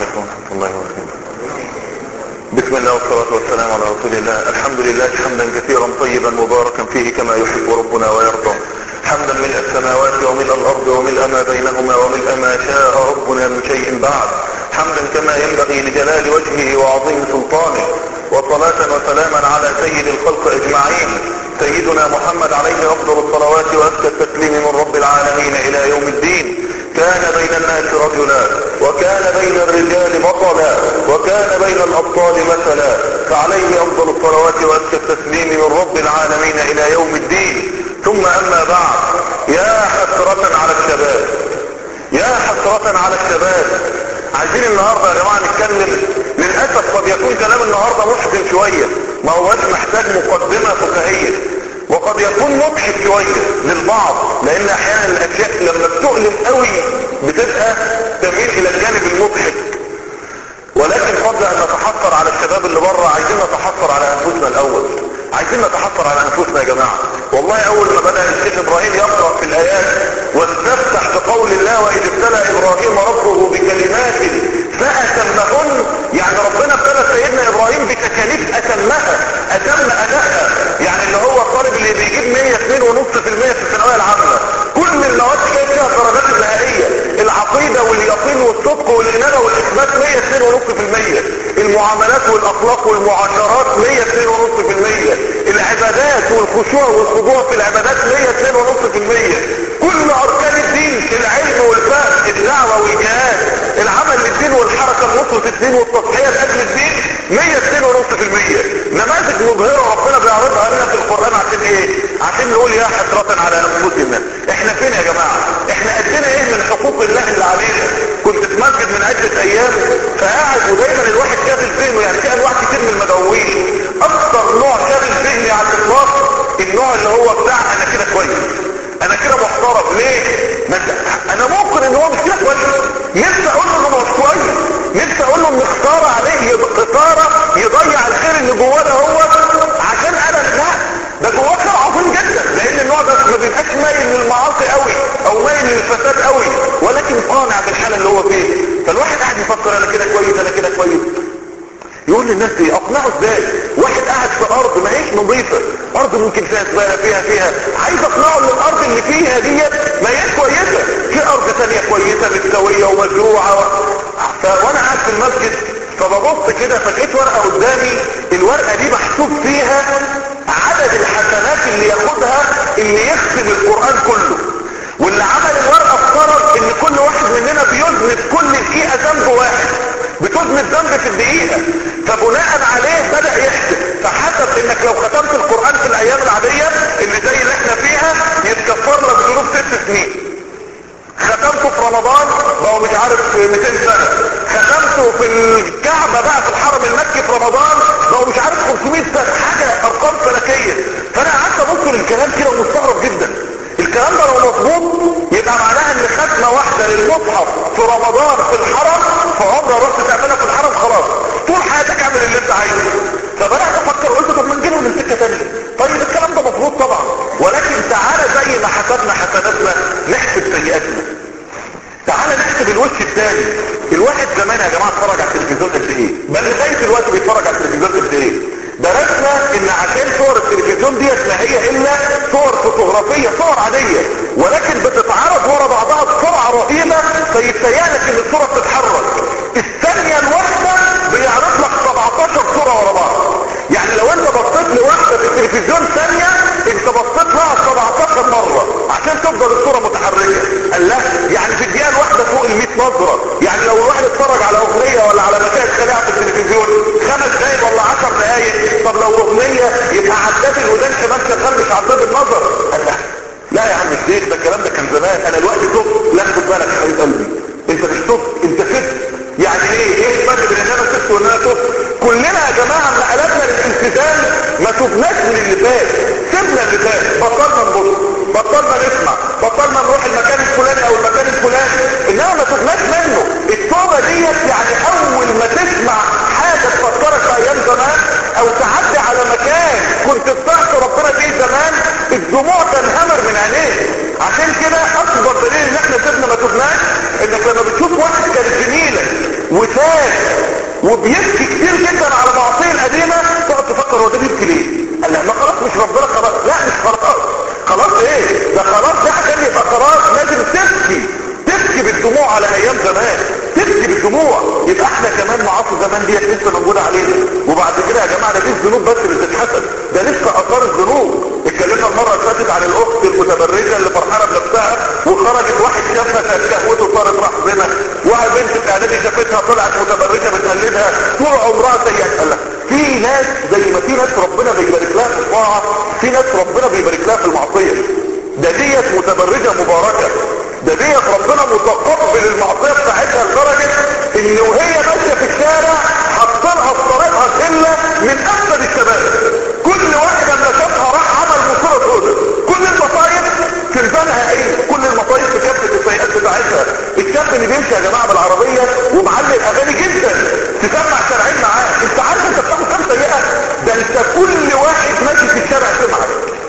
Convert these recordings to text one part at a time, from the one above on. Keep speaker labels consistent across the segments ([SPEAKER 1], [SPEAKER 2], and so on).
[SPEAKER 1] عليكم ورحمة الله وبركاته بسم الله والصلاة والسلام على رسول الله الحمد لله حمدا كثيرا طيبا مباركا فيه كما يحب ربنا ويرضى حمدا ملء السماوات وملء الأرض وملء ما بينهما وملء ما شاء ربنا من شيء بعد حمدا كما ينبغي لجلال وجهه وعظيم سلطانه وصلاة وسلاما على سيد الخلق اجمعين سيدنا محمد عليه افضل الصلوات وازكى التسليم من رب العالمين الى يوم الدين كان بين الناس رجلا وكان بين الرجال بطلا وكان بين الابطال مثلا فعليه افضل الصلوات وازكى التسليم من رب العالمين الى يوم الدين ثم اما بعد يا حسرة على الشباب يا حسرة على الشباب عايزين النهاردة يا جماعة نتكلم للأسف قد يكون كلام النهاردة محزن شوية ما هوش محتاج مقدمة فكاهية وقد يكون مضحك شوية للبعض لان احيانا الاشياء لما بتؤلم قوي بتبقى تميل الى الجانب المضحك ولكن قبل ان نتحسر على الشباب اللي بره عايزين نتحسر على انفسنا الاول عايزين نتحسر على انفسنا يا جماعة والله اول ما بدأ الشيخ ابراهيم يقرأ في الايات واستفتح بقول الله واذ ابتلى ابراهيم ربه بكلمات فاتمهن يعني ربنا ابتلى سيدنا ابراهيم بتكاليف اتمها اتم ادائها يعني اللي هو الطالب اللي بيجيب 102 ونص في المية في الثانوية العامة كل المواد جايب فيها الدرجات النهائية العقيدة واليقين والصدق والإنابة والإثبات 102 ونص في المية المعاملات والأخلاق والمعاشرات 102 ونص في المية العبادات والخشوع والخضوع في العبادات 102 ونص في المية كل أركان الدين العلم والفهم الدعوة والجهاد العمل للدين والحركة لنصرة الدين والتضحية لأجل الدين 102 ونص في المية نماذج مبهرة ربنا بيعرضها لنا في القرآن عشان ايه عشان نقول يا حسرة على انفسنا احنا فين يا جماعة احنا قدنا ايه من حقوق الله اللي علينا كنت في مسجد من عدة ايام فقاعد ودايما الواحد شاغل ذهنه يعني في انواع كتير من المدعوين اكثر نوع شاغل ذهني على الاطلاق النوع اللي هو بتاع انا كده كويس انا كده محترم ليه ما انا ممكن ان هو مش كده كويس نفسي اقول له انه مش كويس نفسي اقول له ان خساره عليه خساره يضيع الخير اللي جواه ده هو عشان انا لا ده جواه خير عظيم جدا لان النوع ده ما بيبقاش مايل للمعاصي قوي او مايل للفساد قوي ولكن قانع بالحاله اللي هو فيه فالواحد قاعد يفكر انا كده كويس انا كده كويس يقول للناس دي اقنعه ازاي واحد قاعد في ارض ما هيش نظيفة ارض ممكن فيها زبالة فيها فيها عايز اقنعه ان الارض اللي فيها ديت ما هيش كويسة في ارض تانية كويسة مستوية ومزروعة و... فوانا قاعد في المسجد فببص كده فلقيت ورقة قدامي الورقة دي محسوب فيها عدد الحسنات اللي ياخدها اللي يختم القرآن كله واللي عمل الورقة افترض ان كل واحد مننا بيذنب كل دقيقة ذنب واحد بتذنب ذنب في الدقيقة فبناء عليه بدأ يحسب فحسب انك لو ختمت القرآن في الايام العادية اللي زي اللي احنا فيها يتكفر لك ذنوب ست سنين ختمته في رمضان بقوا مش عارف 200 سنة ختمته في الكعبة بقى في الحرم المكي في رمضان بقوا مش عارف 500 سنة حاجة ارقام فلكية فانا قعدت ابص للكلام كده ومستغرب جدا الكلام ده لو مظبوط يبقى معناها ان ختمه واحده للمصحف في رمضان في الحرم في عمره رحت تعملها في الحرم خلاص طول حياتك اعمل اللي انت عايزه فبدات افكر قلت طب ما نجيبه من سكه ثانيه طيب الكلام ده مظبوط طبعا ولكن تعالى زي ما حسبنا حسناتنا نحسب سيئاتنا تعالى نحسب الوش الثاني الواحد زمان يا جماعه اتفرج على التلفزيون قد ايه بل لغايه دلوقتي بيتفرج على التلفزيون قد ايه درسنا ان عشان صور التلفزيون ديت ما هي الا صور فوتوغرافية صور عادية ولكن بتتعرض ورا بعضها بسرعة رهيبة فيتهيألك ان الصورة بتتحرك الثانية الواحدة بيعرض لك 17 صورة ورا بعض يعني لو انت بصيت لواحدة في التلفزيون ثانية انت بصيت لها 17 مرة عشان تفضل الصورة متحركة قال لا يعني في الدقيقة الواحدة فوق ال 100 نظرة يعني لو الواحد اتفرج على اغنية ولا على مشاهد خليعة في التلفزيون خمس دقايق ولا 10 دقايق طب لو اغنية يبقى عدات الودان كمان شغال مش عداد النظر قال لا لا يا عم الشيخ ده الكلام ده كان زمان انا الوقت تبت لا خد بالك يا حبيب قلبي انت مش تبت انت فت يعني ايه ايه الفرق بين ان انا تبت وان انا تبت كلنا يا جماعه لما قلبنا للالتزام ما تبناش من اللي فات سيبنا اللي فات بطلنا نبص بطلنا نسمع بطلنا نروح المكان الفلاني او المكان الفلاني انما ما تبناش منه التوبه ديت يعني اول ما تسمع حاجه تفكرك في ايام زمان او تعدي على مكان كنت بتعصي ربنا فيه زمان الدموع تنهمر من عينيك عشان كده اكبر دليل ان احنا سيبنا ما تبناش انك لما بتشوف واحد كان زميلك وتاب وبيبكي كتير جدا على معصيه القديمه تقعد تفكر هو ده بيبكي ليه قال لا ما خلاص مش ربنا خلاص لا مش خلاص خلاص ايه ده خلاص ده عشان يبقى خلاص لازم تبكي تبكي بالدموع على ايام زمان تبكي بالدموع يبقى احنا كمان معاصي زمان ديت لسه موجوده علينا وبعد كده يا جماعه ده مش ذنوب بس اللي تتحسب ده لسه اثار الذنوب اتكلمنا المره اللي فاتت عن الاخت المتبرجه اللي فرحانه بنفسها وخرجت واحد شافها كانت شهوته صارت رحمنا واحد بنت في اعدادي شافتها طلعت متبرجه بتقلدها طول عمرها سيئه قال لها في ناس زي ما في ناس ربنا بيبارك لها في الطاعه في ناس ربنا بيبارك لها في المعصيه ده ديت متبرجه مباركه ده ديت ربنا متقبل المعصيه بتاعتها لدرجه ان وهي ماشيه في الشارع حط لها في طريقها سله من افسد الشباب كل واحد لما شافها راح عمل مصيبه سوداء كل المصايب كلبانها ايه كل المصايب في كافه السيئات بتاعتها الشاب اللي بيمشي يا جماعه بالعربيه ومعلق اغاني جدا تسمع شارعين معاه انت عارف انت بتاخد كام سيئه ده انت كل واحد ماشي في الشارع سمعك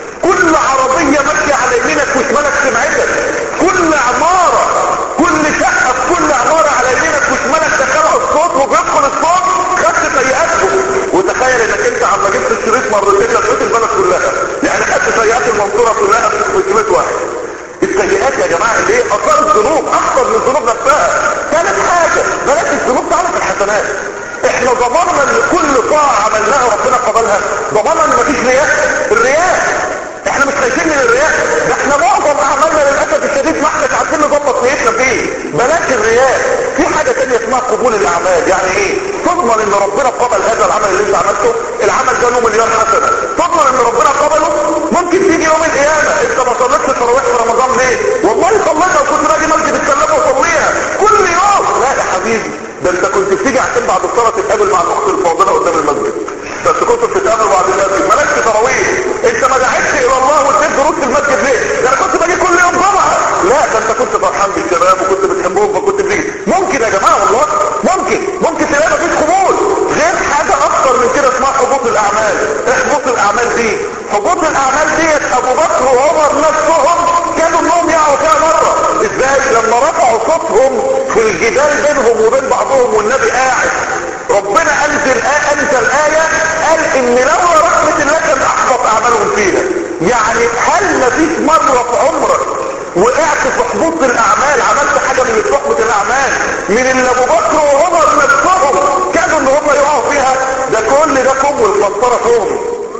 [SPEAKER 1] كل عربيه ماشيه على يمينك وشمالك سمعتك كل عماره كل شقه في كل عماره على يمينك وشمالك دخلها الصوت وبيدخل الصوت خدت سيئاتهم وتخيل انك انت عما جبت الشريط مرتين لفيت البلد كلها يعني خدت سيئات المنصوره كلها في شريط واحد السيئات يا جماعه ليه اثار الذنوب اكثر من الذنوب نفسها ثالث حاجه بلاش الذنوب تعرف الحسنات احنا ضمننا ان كل طاعه عملناها ربنا قبلها ضمننا ان مفيش رياء الرياء احنا مش خايفين من الرياء ده احنا معظم اعمالنا للاسف الشديد ما احنا عارفين نظبط نيتنا فيه بلاش الرياء في حاجه ثانيه اسمها قبول الاعمال يعني ايه تضمن ان ربنا قبل هذا العمل اللي انت عملته العمل ده له مليار حسنه تضمن ان ربنا قبله ممكن تيجي يوم القيامه انت ما صليتش التراويح في رمضان ليه والله صليتها وكنت باجي مسجد السلام واصليها كل يوم لا يا حبيبي ده انت كنت بتيجي عشان بعد الصلاه تتقابل مع الاخت الفاضله قدام المسجد بس كنت بتتقابل بعد المسجد مالكش تراويح انت ما دعيتش الى الله واديت دروس في المسجد ليه ده انا كنت باجي كل يوم جمعه لا ده انت كنت فرحان بالشباب وكنت بتحبهم فكنت بتيجي ممكن يا جماعه والله ممكن ممكن تلاقي مفيش قبول غير حاجه اكتر من كده اسمها حبوط الاعمال ايه حبوط الاعمال دي حبوط الاعمال ديت ابو بكر وعمر نفسهم كانوا انهم يقعوا فيها مره ازاي لما رفعوا صوتهم في الجدال بينهم وبين بعضهم والنبي قاعد ربنا انزل آه انزل آية قال ان لولا رحمة الله كان احبط اعمالهم فيها يعني هل مفيش مرة في عمرك وقعت في حبوط الاعمال عملت حاجة من صحبة الاعمال من اللي ابو بكر وعمر نفسهم كانوا ان هم يقعوا فيها ده كل ده كم والفلترة كم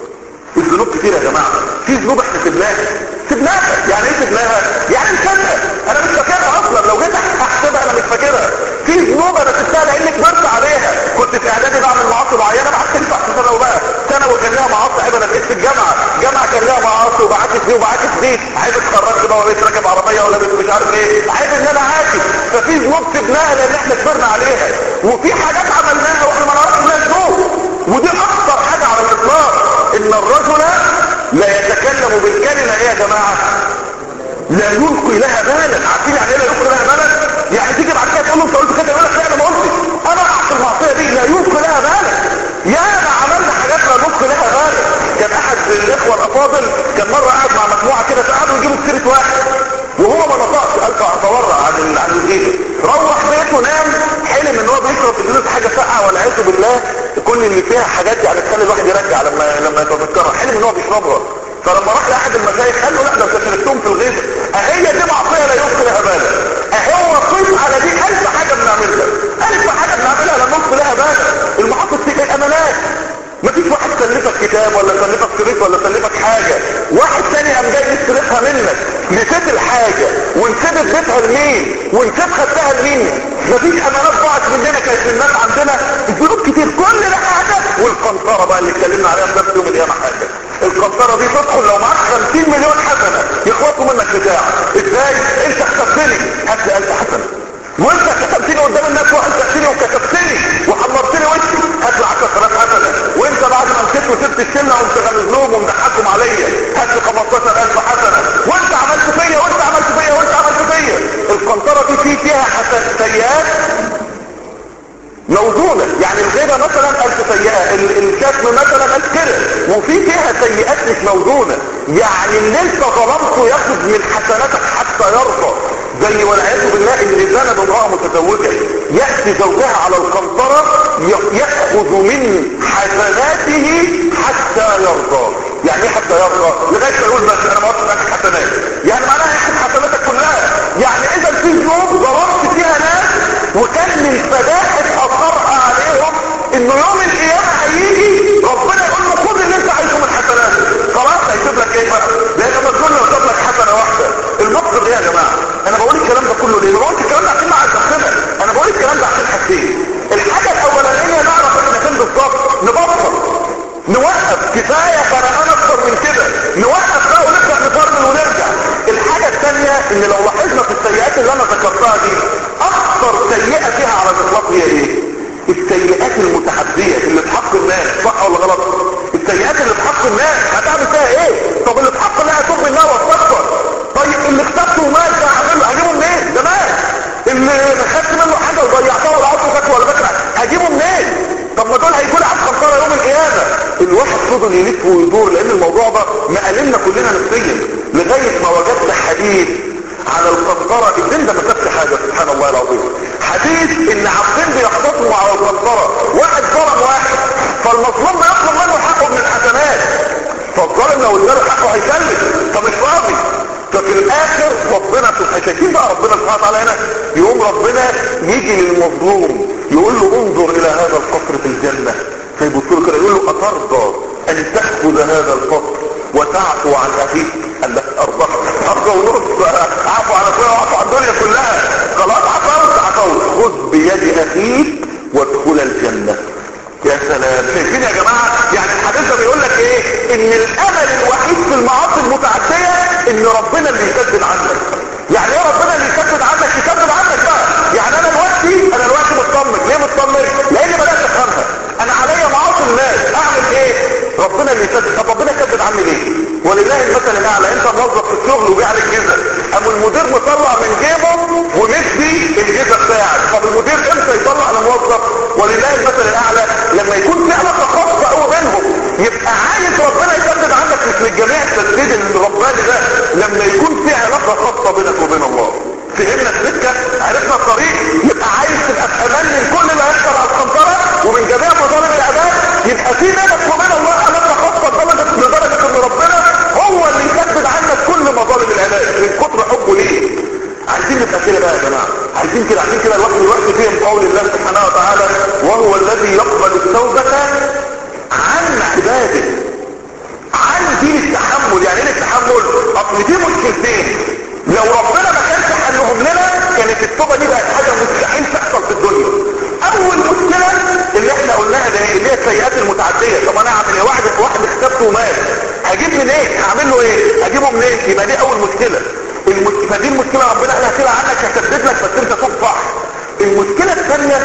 [SPEAKER 1] الذنوب كتير يا جماعة في ذنوب احنا سبناها سبناها يعني ايه سبناها يعني نسيبها انا مش فاكرها اصلا لو جيت احسبها انا مش فاكرها في ذنوب انا سبتها لاني كبرت عليها كنت في اعدادي بعمل معاصي معينه ما عادش تنفع في ثانوي بقى ثانوي كان لها معاصي عيب انا بقيت في الجامعه جامعه كان لها معاصي وبعاكس دي وبعاكس دي عيب اتخرجت بقى وبقيت راكب عربيه ولا مش عارف ايه عيب ان انا عاكس ففي ذنوب سبناها لان احنا كبرنا عليها وفي حاجات عملناها واحنا ما نعرفش انها ذنوب ودي اخطر حاجه على الاطلاق ان الرجل لا يتكلم بالكلمه ايه يا جماعه لا يلقي لها بالا عارفين يعني ايه لا يلقي لها بالا يعني تيجي بعد كده تقول له انت قلت كده يقول لك لا انا ما قلتش انا اعطي المعصيه دي لا يلقي لها بالا يا انا عملنا حاجات لا يلقي لها بالا كان احد الاخوه الافاضل كان مره قاعد مع مجموعه كده فقعدوا يجيبوا سيره واحد وهو ما نطقش قال تورع عن عن الجيش روح بيته نام حلم ان هو بيشرب في حاجه ساقعه والعياذ بالله كل اللي فيها حاجات يعني تخلي الواحد يرجع لما لما يتذكرها حلم ان هو بيشربها فلما راح لاحد المشايخ قال له لا ده انت شربتهم في الغيبه اهي دي معصيه لا يلقي لها بالا اهو قيس على دي الف حاجه بنعملها الف حاجه بنعملها لا نلقي لها بالا المعاصي دي الامانات مفيش واحد سلفك كتاب ولا سلفك شريط ولا سلفك حاجة واحد تاني قام جاي يسرقها منك نسيت الحاجة ونسيت اديتها لمين ونسيت خدتها لمين مفيش امانات ضاعت مننا كانت الناس عندنا الذنوب كتير كل ده حاجة والقنطرة بقى اللي اتكلمنا عليها في نفس يوم القيامة حاجة القنطرة دي تدخل لو معاك 50 مليون حسنة يخلصوا منك بتاع ازاي انت حسبتني هات لي 1000 حسنة وانت كتبتني قدام الناس وحسبتني وكتبتني وحمرتني وشي هات لي 10000 حسنة وانت بعد ما مسكت وسبت الشله وانت غلزلوم ومضحكهم عليا هات لي 15000 حسنه وانت عملت فيا وانت عملت فيا وانت عملت فيا القنطره دي في فيها حسن سيئات موزونة يعني الغيبة مثلا ألف سيئة الشتم مثلا ألف كده وفي فيها سيئات مش موزونة يعني اللي انت ظلمته ياخد من حسناتك حتى يرضى زي والعياذ بالله اللي زنى بامرأة متزوجة يأتي زوجها على القنطرة يأخذ من حسناته حتى يرضى يعني ايه حتى يرضى لغاية ما يقول بس انا ما وصلت لك حسنات يعني معناها يحسب حسناتك كلها يعني اذا في ذنوب ضربت فيها ناس وكان من فداحة اثرها عليهم انه يوم القيامة هيجي ربنا يقول له خد اللي انت عايزه من حسناتك خلاص هيسيب لك ايه بقى لان ما تقول له يسيب لك حسنة واحدة المقصد ايه يا جماعة انا بقول الكلام ده كله ليه بقول الكلام ده عشان مع نفسنا انا بقول الكلام ده عشان حاجتين الحاجة الاولانية نعرف احنا فين بالظبط نبطل نوقف كفاية فرقان اكتر من كده نوقف بقى ونبدأ نفرمل ونرجع الحاجة الثانية ان لو لاحظنا في السيئات اللي انا ذكرتها دي اكثر سيئة فيها على الاطلاق هي ايه السيئات المتحدية اللي في حق الناس صح ولا غلط السيئات اللي في حق الناس هتعمل فيها ايه طب اللي في حق الله اتوب منها واستغفر طيب اللي اخترته ومات ده هعمله هجيبه منين ده مات اللي خدت منه حاجه وضيعتها ولا عطوا فاكره ولا فاكره هجيبه منين طب ما دول هيجوا لي على الخمساره يوم القيامه الواحد فضل يلف ويدور لان الموضوع ده مقللنا كلنا نفسيا لغايه ما وجدت حديث على القنطرة الدين ده ما كانش حاجة سبحان الله العظيم حديث ان عبدين بيختصموا على القنطرة واحد ظلم واحد فالمظلوم بيطلب منه حقه من الحسنات فالظالم لو اداله حقه هيكلم فمش راضي ففي الاخر ربنا شايفين بقى ربنا سبحانه وتعالى هنا يقوم ربنا يجي للمظلوم يقول له انظر الى هذا القصر في الجنة فيبص له كده يقول له اترضى ان تأخذ هذا القصر وتعفو عن اخيك قال لك ارضى ارضى ونص عفو عن اخويا وعفو عن الدنيا كلها خلاص عفوت عفوت خذ بيد اخيك وادخل الجنة يا سلام شايفين يا جماعة يعني الحديث ده بيقول لك ايه ان الامل الوحيد في المعاصي المتعدية ان ربنا اللي يسدد عنك يعني ايه ربنا اللي يسدد عنك يسدد عنك بقى يعني انا دلوقتي انا دلوقتي مطمن ليه مطمن لاني بدات افهمها انا عليا معاصي الناس اعمل ايه ربنا اللي يسدد طب ربنا يسدد عني ليه ولله المثل الاعلى انت موظف في الشغل وبيع لك جزء قام المدير مطلع من جيبه ومدي الجزء بتاعك طب المدير امتى يطلع للموظف ولله المثل الاعلى لما يكون في علاقه خاصه قوي بينهم يبقى عايز ربنا يسدد عنك مش للجميع التسديد الرباني ده لما يكون في علاقه خاصه بينك وبين الله فهمنا السكه عرفنا الطريق يبقى عايز تبقى في امان من كل اللي هيحصل على القنطره ومن جميع مظالم العباد يبقى في بينك وبين الله علاقه خاصه لدرجه لدرجه ان ربنا هو اللي يسدد عنك كل مظالم العباد من كتر حبه ليه عايزين نبقى كده بقى يا جماعه عايزين كده عايزين كده الوقت الوقت فيه قول الله سبحانه وتعالى وهو الذي يقبل التوبه عن عباده عن دين التحمل يعني ايه التحمل اصل دي مشكلتين لو ربنا ما كانش حلهم لنا كانت التوبه دي بقت حاجه مستحيل تحصل في الدنيا اول مشكله اللي احنا قلناها ده اللي هي السيئات المتعديه طب انا اعمل ايه واحد واحد اختبته ومات هجيب منين ايه هعمل له ايه هجيبه منين إيه؟ يبقى دي اول مشكله المش... فدي المشكله ربنا قال هشيلها عنك هسدد لك بس انت تصفح المشكله الثانيه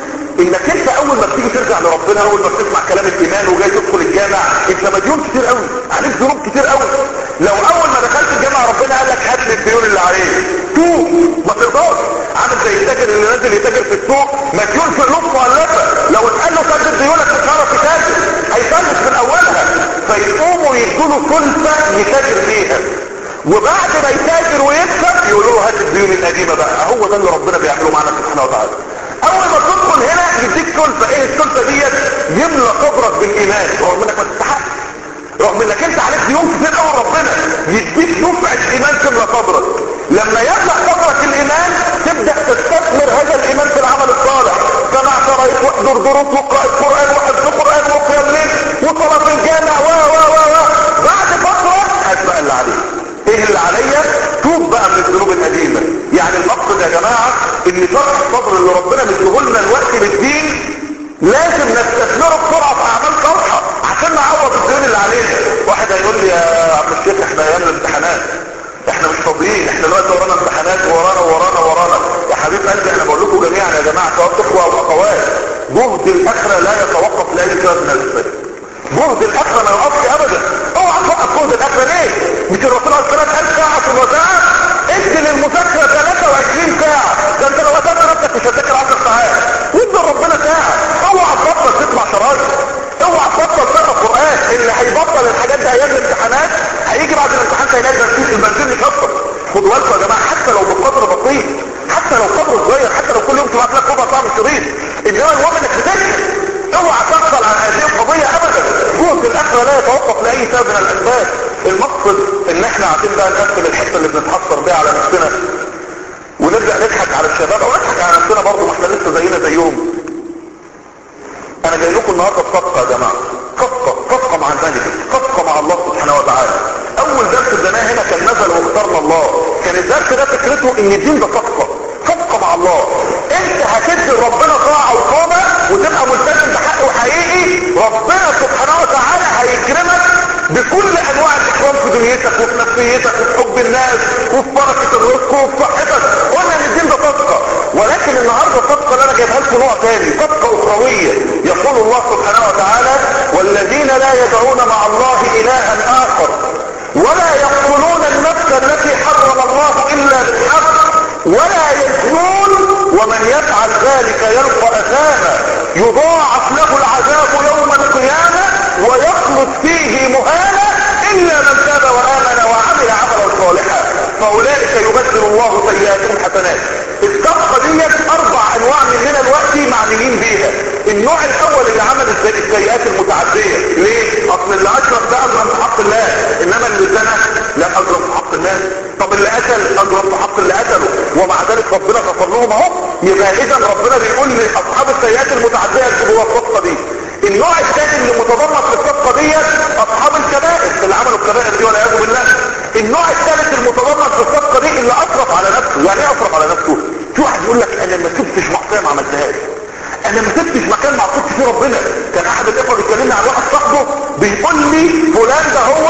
[SPEAKER 1] انك انت اول ما بتيجي ترجع لربنا اول ما بتسمع كلام الايمان وجاي تدخل الجامع انت مديون كتير قوي عليك ذنوب كتير قوي لو اول ما دخلت الجامع ربنا قال لك هات لي الديون اللي عليك توب ما تقدرش عامل زي التاجر اللي نازل يتاجر في السوق مديون في قلوب مؤلفه لو اتقال له سدد ديونك مش هيعرف يتاجر هيفلس من اولها فيقوموا يدوا له كلفه يتاجر فيها وبعد ما يتاجر ويكسب يقولوا له هات الديون القديمه بقى هو ده اللي ربنا بيعمله معانا سبحانه وتعالى اول ما تدخل هنا يديك سلفة ايه السلفة ديت يملى قبرك بالايمان رغم انك ما تستحقش رغم انك انت عليك ديون كتير قوي ربنا يديك دفعة ايمان تملى قبرك لما يملى قبرك الايمان تبدأ تستثمر هذا الايمان في العمل الصالح سمع قرأت واحضر دروس وقراءة قرآن وحفظ قرآن وقيام ليل وصلاة الجامع و و و و بعد فترة هتبقى اللي عليك ايه اللي عليا توب بقى من الذنوب القديمه يعني المقصد يا جماعه ان شرح الصبر اللي ربنا مديهولنا الوقت للدين لازم نستثمره بسرعه في اعمال صالحه عشان نعوض الدين اللي علينا واحد هيقول لي يا عم الشيخ احنا ايام الامتحانات احنا مش فاضيين احنا دلوقتي ورانا امتحانات ورانا ورانا ورانا يا حبيب قلبي احنا بقول لكم جميعا يا جماعه سواء اخوه او اخوات جهد الاخره لا يتوقف لاي سبب من الاسباب جهد الاخره ما يقفش ابدا اوعى توقف جهد الاخره ليه مش الرسول عليه الصلاه والسلام ساعه في الوساعه ادي للمذاكره 23 ساعه ده انت لو قتلت نفسك مش هتذاكر 10 ساعات وادي ربنا ساعه اوعى تبطل تسمع شرايط اوعى تبطل تقرا قران اللي هيبطل الحاجات دي ايام الامتحانات هيجي بعد الامتحان هيلاقي بنزين البنزين مكسر خدوا بالكم يا جماعه حتى لو بقدر بسيط حتى لو قبره صغير حتى لو كل يوم تبعت لك ربع ساعه من الشريط انما المهم انك بتكتب اوعى تغفل عن هذه القضيه ابدا جهد الاخره لا يتوقف لاي سبب من الاسباب المقصد ان احنا عايزين بقى نقفل الحته اللي بنتحسر بيها على نفسنا ونبدا نضحك على الشباب او نضحك على نفسنا برضه ما احنا لسه زينا زيهم انا جاي لكم النهارده بصفقه يا جماعه صفقه صفقه مع الملك صفقه مع الله سبحانه وتعالى اول درس اديناه هنا كان نزل واختارنا الله كان الدرس ده فكرته ان الدين ده صفقه صفقه مع الله انت هتدي ربنا طاعه وقامه وتبقى ملتزم بحقه حقيقي ربنا سبحانه وتعالى هيكرمك بكل انواع الاكرام في دنيتك وفي نفسيتك وفي حب الناس وفي بركه الرزق وفي صحتك قلنا ان الدين ده صفقه ولكن النهارده الصفقه اللي انا جايبها لكم نوع تاني صفقه اخرويه يقول الله سبحانه وتعالى والذين لا يدعون مع الله الها اخر ولا يقتلون النفس التي حرم الله الا بالحق ولا يزنون ومن يفعل ذلك يلقى اثاما يضاعف له العذاب يوم القيامه ويخلص فيه مهانا الا من تاب وامن وعمل عملا صالحا فاولئك يبدل الله سيئاتهم حسنات الصفقه ديت اربع انواع مننا دلوقتي معنيين بيها النوع الاول اللي عمل السيئات المتعديه ليه اصل اللي اشرف ده اجرم في حق الله انما اللي زنى لا اجرم في حق الله طب اللي قتل اجرم في حق اللي قتله ومع ذلك ربنا غفر لهم اهو يبقى اذا ربنا بيقول لاصحاب السيئات المتعديه جوه الصفقه دي النوع الثاني اللي متضمن في الصفقه ديت اصحاب الكبائر اللي عملوا الكبائر دي والعياذ بالله النوع الثالث المتضمن في الصفقه دي اللي اسرف على نفسه يعني ايه اسرف على نفسه في واحد يقول لك انا ما سبتش معصيه ما عملتهاش انا ما سبتش مكان ما عصيتش فيه ربنا كان احد الاخوه بيكلمني عن واحد صاحبه بيقول لي فلان ده هو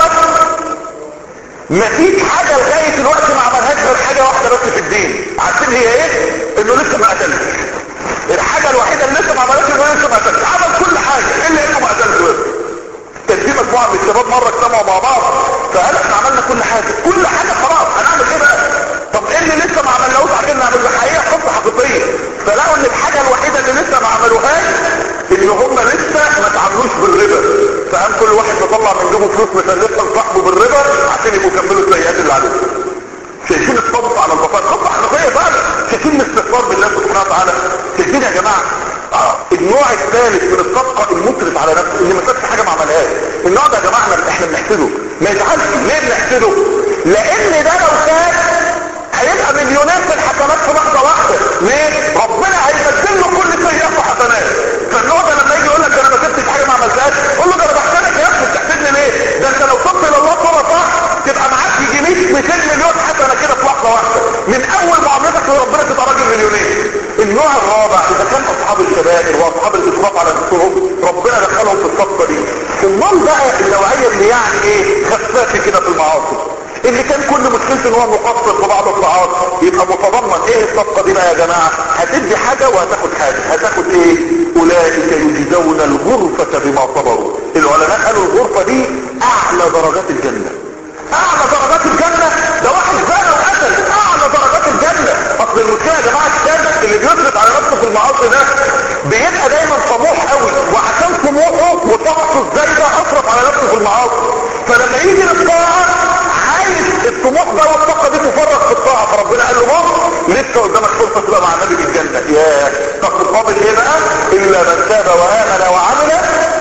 [SPEAKER 1] ما فيش حاجه لغايه دلوقتي ما عملهاش غير حاجه واحده بس في الدين عارفين هي ايه؟ انه لسه ما قتلش الحاجه الوحيده اللي لسه ما عملهاش انه لسه ما قتلش عمل كل حاجه الا انه ما قتلش بس كان في مجموعه من الشباب مره اجتمعوا مع بعض فقال احنا عملنا كل حاجه كل حاجه خلاص هنعمل ايه بقى طب ايه اللي لسه ما عملناهوش عشان نعمل الحقيقه قصه حقيقيه فلقوا ان الحاجه الوحيده اللي لسه ما عملوهاش ان هم لسه ما تعاملوش بالربا فقام كل واحد يطلع من جيبه فلوس مسلفها لصاحبه بالربا عشان يبقوا يكملوا السيئات اللي عليهم شايفين الصبر على البطاقه قصه حقيقيه فعلا شايفين الاستغفار بالله سبحانه وتعالى شايفين يا جماعه آه. النوع الثالث من الصفقه المسرف على نفسه اللي ما سابش حاجه ما عملهاش النوع ده يا جماعه احنا احنا بنحسده ما يزعلش ليه بنحسده لان ده لو ساب هيبقى مليونير في الحسنات في لحظه واحده ليه ربنا هيبدل له كل سيئه في حسنات فالنوع ده لما يجي يقول لك ده انا ما سبتش حاجه ما عملتهاش قول له ده انا بحسدك يا ابني بتحسدني ليه ده انت لو تبت الى الله صوره صح تبقى معاك يجي 100 200 مليون حسنه كده في لحظه واحده من اول معاملتك لربنا تبقى راجل مليونير النوع الرابع اذا كان اصحاب الكبائر واصحاب الاسراف على نفسهم ربنا دخلهم في الصفقه دي امال بقى النوعيه اللي يعني ايه خفافه كده في المعاصي اللي كان كل مشكلته ان هو مقصر في بعض الطاعات يبقى متضمن ايه الصفقه دي بقى يا جماعه هتدي حاجه وهتاخد حاجه هتاخد ايه اولئك يجزون الغرفه بما صبروا العلماء قالوا الغرفه دي اعلى درجات الجنه اعلى درجات الجنه ده واحد زنى وقتل اعلى درجات الجنه اصل المشكله يا جماعه الشاب اللي بيضغط على نفسه في المعاصي ده بيبقى دايما طموح قوي وعشان طموحه وطاقته الزايده اصرف على نفسه في المعاصي فلما يجي للطاعه عايز الطموح ده والطاقه دي تفرغ في الطاعه فربنا قال له بص لسه قدامك فرصه تبقى مع النبي في الجنه يا طب مقابل ايه بقى الا من تاب وامن وعمل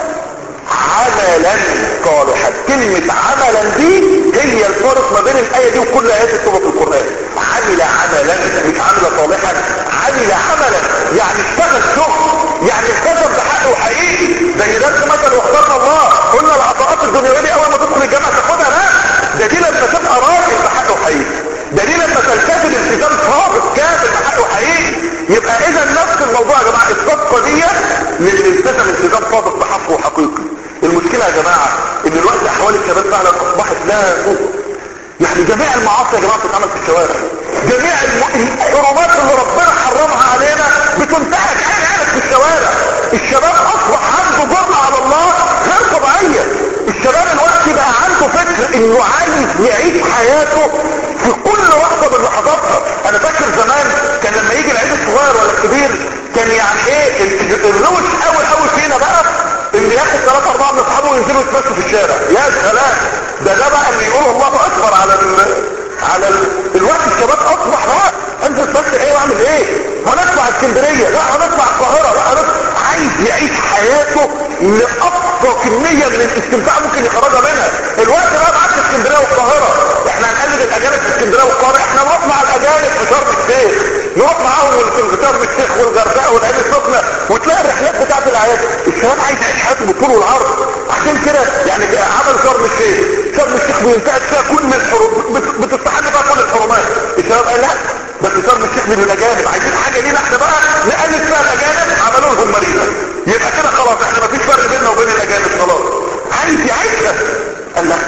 [SPEAKER 1] عملا صالحا كلمة عملا دي هي الفرق ما بين الآية دي وكل آيات التوبة في القرآن عمل عملا مش عمل صالحا عمل عملا يعني اشتغل شغل يعني التزم بحقه حقيقي زي ده مثلا واخترنا الله قلنا العطاءات الدنيوية دي أول ما تدخل الجامعة تاخدها لا ده دي لما تبقى راجل بحقه حقيقي ده دي لما تلتزم التزام صادق كامل بحقه حقيقي يبقى اذا نفس الموضوع يا جماعه الصفقه دي للي التزم التزام صادق بحقه حقيقي المشكلة يا جماعة ان الوقت احوال الشباب فعلا اصبحت لا سوء يعني جميع المعاصي يا جماعة بتتعمل في الشوارع جميع الحرمات اللي ربنا حرمها علينا بتنتهك عين عينك في الشوارع الشباب اصبح عنده جرأة على الله غير طبيعية الشباب الوقت بقى عنده فكر انه عايز يعيش حياته في كل لحظة من لحظاتها انا فاكر زمان كان لما يجي العيد الصغير ولا الكبير كان يعني ايه الروش اول اول فينا بقى اللي ياخد ثلاثة اربعة من اصحابه وينزلوا يتمشوا في الشارع يا سلام ده ده بقى اللي يقول الله اكبر على ال... على ال... الوقت الشباب اصبح بقى انزل بس اسافر ايه واعمل ايه هنطلع اسكندريه لا هنطلع القاهره لا هنطلع عايز يعيش حياته لاقصى كميه من الاستمتاع ممكن يخرجها منها الوقت بقى معاك اسكندريه والقاهره احنا هنقلد الاجانب في اسكندريه والقاهره احنا نروح مع الاجانب في شرم الشيخ نروح معاهم في شرم الشيخ والغردقه والعين السخنه وتلاقي الرحلات بتاعت الاعياد الشباب عايز يعيش حياته بالطول والعرض عشان كده يعني عمل شرم الشيخ شرم الشيخ بينتهج فيها كل الحروب بتستحل فيها كل الحرمات الشباب قال لا بس شرم الشيخ من الاجانب عايزين حاجه لينا احنا بقى نقلد فيها الاجانب عملوا لهم مارينا يبقى كده خلاص احنا مفيش فرق بيننا وبين الاجانب خلاص عايز يعيشها قال لا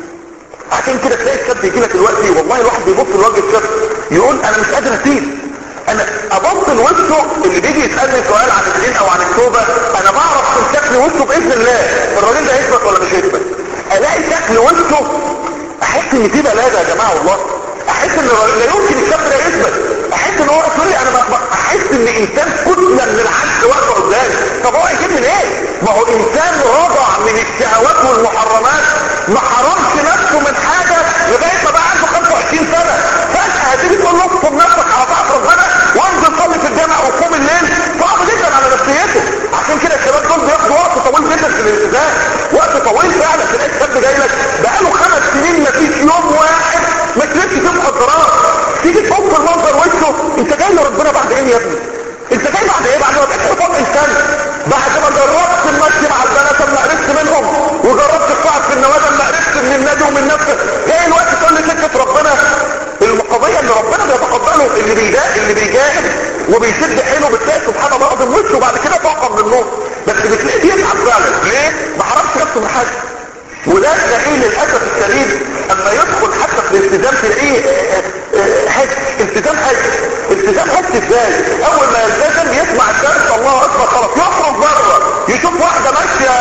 [SPEAKER 1] عشان كده تلاقي الشاب يجي لك دلوقتي والله الواحد بيبص لوجه الشاب يقول انا مش قادر اسيب انا ابص لوشه اللي بيجي يسالني سؤال عن الدين او عن التوبه انا بعرف من شكل وشه باذن الله الراجل ده هيثبت ولا مش هيثبت الاقي شكل وشه احس ان في بلاده يا جماعه والله احس ان لا يمكن الشاب ده يثبت احس ان هو سوري انا احس ان انسان كتله من العجز واقفه قدامي طب هو يجيب من ايه ما هو انسان رضع من الشهوات والمحرمات ما حرمش نفسه من حاجه لغايه ما بقى عنده 25 سنه فجاه هتيجي تقول له اكتب نفسك على طاعه ربنا وانزل صلي في الجامع وقوم الليل صعب جدا على نفسيته عشان كده الشباب دول بياخدوا وقت طويل جدا في الالتزام وقت طويل فعلا تلاقي الشاب جاي لك بقاله خمس سنين ما فيش يوم واحد ما تلفش فيه مخدرات تيجي تبص المنظر وشه انت جاي لربنا بعد ايه يا ابني انت جاي بعد ايه بعد ما تحكي فوق انسان بعد ما جربت المشي مع البنات ما عرفت منهم وجربت القعد في النوادي ما عرفت من النادي ومن نفسك جاي الوقت تقول لي سكه ربنا القضيه ان ربنا بيتقبله اللي بيجاهد اللي بيجاهد وبيشد حيله بتلاقي سبحان الله العظيم وشه وبعد كده طاقه من النور بس بتلاقيه بيتعب فعلا ليه؟ ما حرمش نفسه من حاجه وده تلاقيه للاسف الشديد اما يدخل حتى في الالتزام تلاقيه حج التزام حج التزام حج ازاي اول ما يلتزم يسمع الدرس الله اكبر خلاص يخرج بره يشوف واحده ماشيه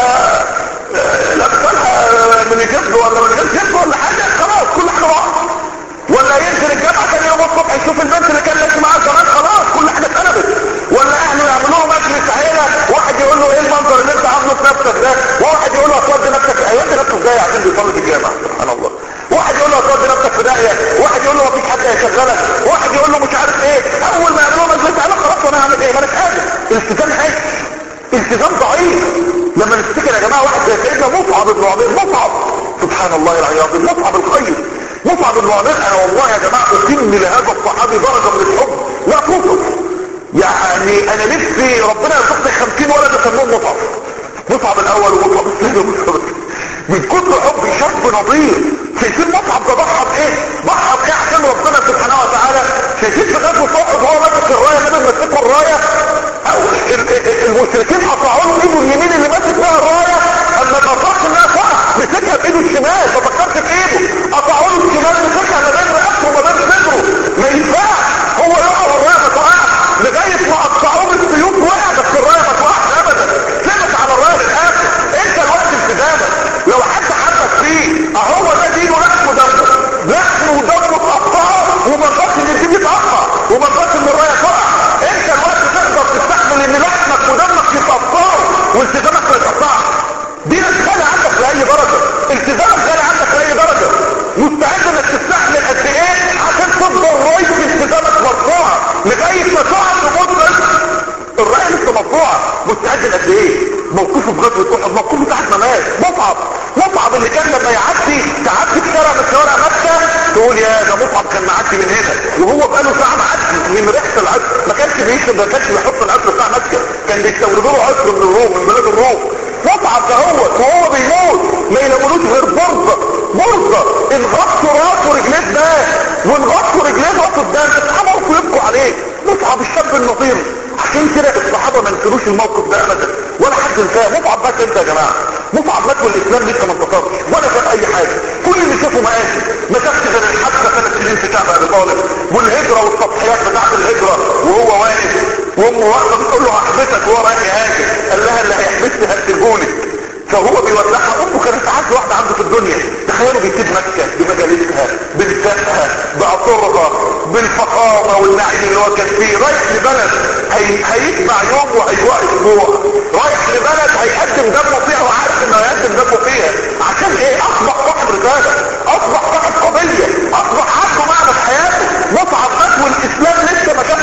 [SPEAKER 1] لابسها من الجبل ولا من غير جبل ولا حاجه خلاص كل حاجه واحده ولا ينزل الجامعه ثاني يوم الصبح يشوف البنت اللي كان ماشي معاها زمان خلاص كل حاجه اتقلبت ولا اهله يعملوا مجلس عيله واحد يقول له ايه المنظر اللي انت عامله في نفسك ده وواحد يقول له هتودي نفسك هيودي نفسه ازاي عشان بيصلي في الجامعه سبحان الله واحد يقول له هتودي نفسك في داهيه واحد يقول له مفيش حد هيشغلك واحد يقول له مش عارف ايه اول ما يعملوا مجلس عيله خلاص وانا هعمل ايه ما انا مش قادر التزام حاجه التزام ضعيف لما نفتكر يا جماعه واحد زي سيدنا مصعب بن عمير مصعب سبحان الله العظيم مصعب الخير مصعب بن عمير انا والله يا جماعه اكن لهذا الصحابي درجه من الحب لا توصف يعني انا نفسي ربنا يرزقني 50 ولد يسموهم مصعب مصعب الاول ومصعب الثاني ومصعب من كتر حب شاب نظير شايفين مصعب ده ضحى بايه ضحى بايه عشان ربنا سبحانه وتعالى شايفين في غزوه احد وهو ماسك الرايه النبي ماسكه الرايه او المشركين قطعوا له ايده اليمين اللي ماسك بيها الرايه اما ما فكرش انها تقع مسكها بايده الشمال ما فكرش بايده قطعوا له الشمال مسكها ما بين رقبته وما بين صدره ما ينفعش هو يقع الرايه ما تقعش لغايه ما قطعوه بالسيوف وقع بس الرايه ما تقعش ابدا ثبت على الرايه للاخر انت الوقت التزامك لو حد حبك فيه اهو ده دينه لحم ودمه لحم ودمه تقطعه وما رضاش ان الدين يتقطع وما رضاش ان الرايه تقع انت الوقت تقدر تستحمل ان لحمك ودمك يتقطعوا والتزامك ما يتقطعش دينك غالي عندك لاي درجه التزامك غالي عندك لاي درجه مستعد انك تستحمل قد ايه عشان تفضل رايه التزامك مرفوعه لغايه ما تقع تموت بس الرايه لسه مرفوعه مستعد قد ايه موقفه في غزوه احد موقفه تحت ممات مصعب مصعب اللي كان لما يعدي تعدي في شارع من شوارع مكه تقول يا ده مصعب كان معدي من هنا وهو بقاله ساعه معدي من ريحه العطر ما كانش بيشرب ما كانش بيحط العطر بتاع مكه كان بيستوردوا له عطر من الروم من بلاد الروم مصعب ده هو وهو بيموت ما يلاقولوش غير برزه برزه انغطوا راسه ورجليه ده وانغطوا رجليه راسه الدم الصحابه وقفوا يبكوا عليه مصعب الشاب النظير عشان كده الصحابه ما نسلوش الموقف ده ابدا ولا حد انساه مصعب مات امتى يا جماعه مصعب مات والاسلام لسه ما انتصرش ولا كان اي حاجه كل اللي شافه مآسي ما شافش غير الحادثه ثلاث سنين في شعب ابي طالب والهجره والتضحيات بتاعت الهجره وهو واقف وامه واقفه بتقول له هحبسك وهو رايح يهاجر قال لها اللي هيحبسني هقتلهولك فهو بيوزعها امه كانت اعز واحده عنده في الدنيا تخيلوا بيسيب مكه بمجالسها بلسانها بعطرها بالفخامه والنعيم اللي هو كان فيه رايح لبلد هي... هيتبع يوم وهيجوع اسبوع رايح لبلد هيقدم دمه فيها وعارف انه هيقدم دمه فيها عشان ايه اصبح صاحب رساله اصبح صاحب قضيه اصبح عنده معنى في حياته مصعب مات والاسلام لسه ما كانش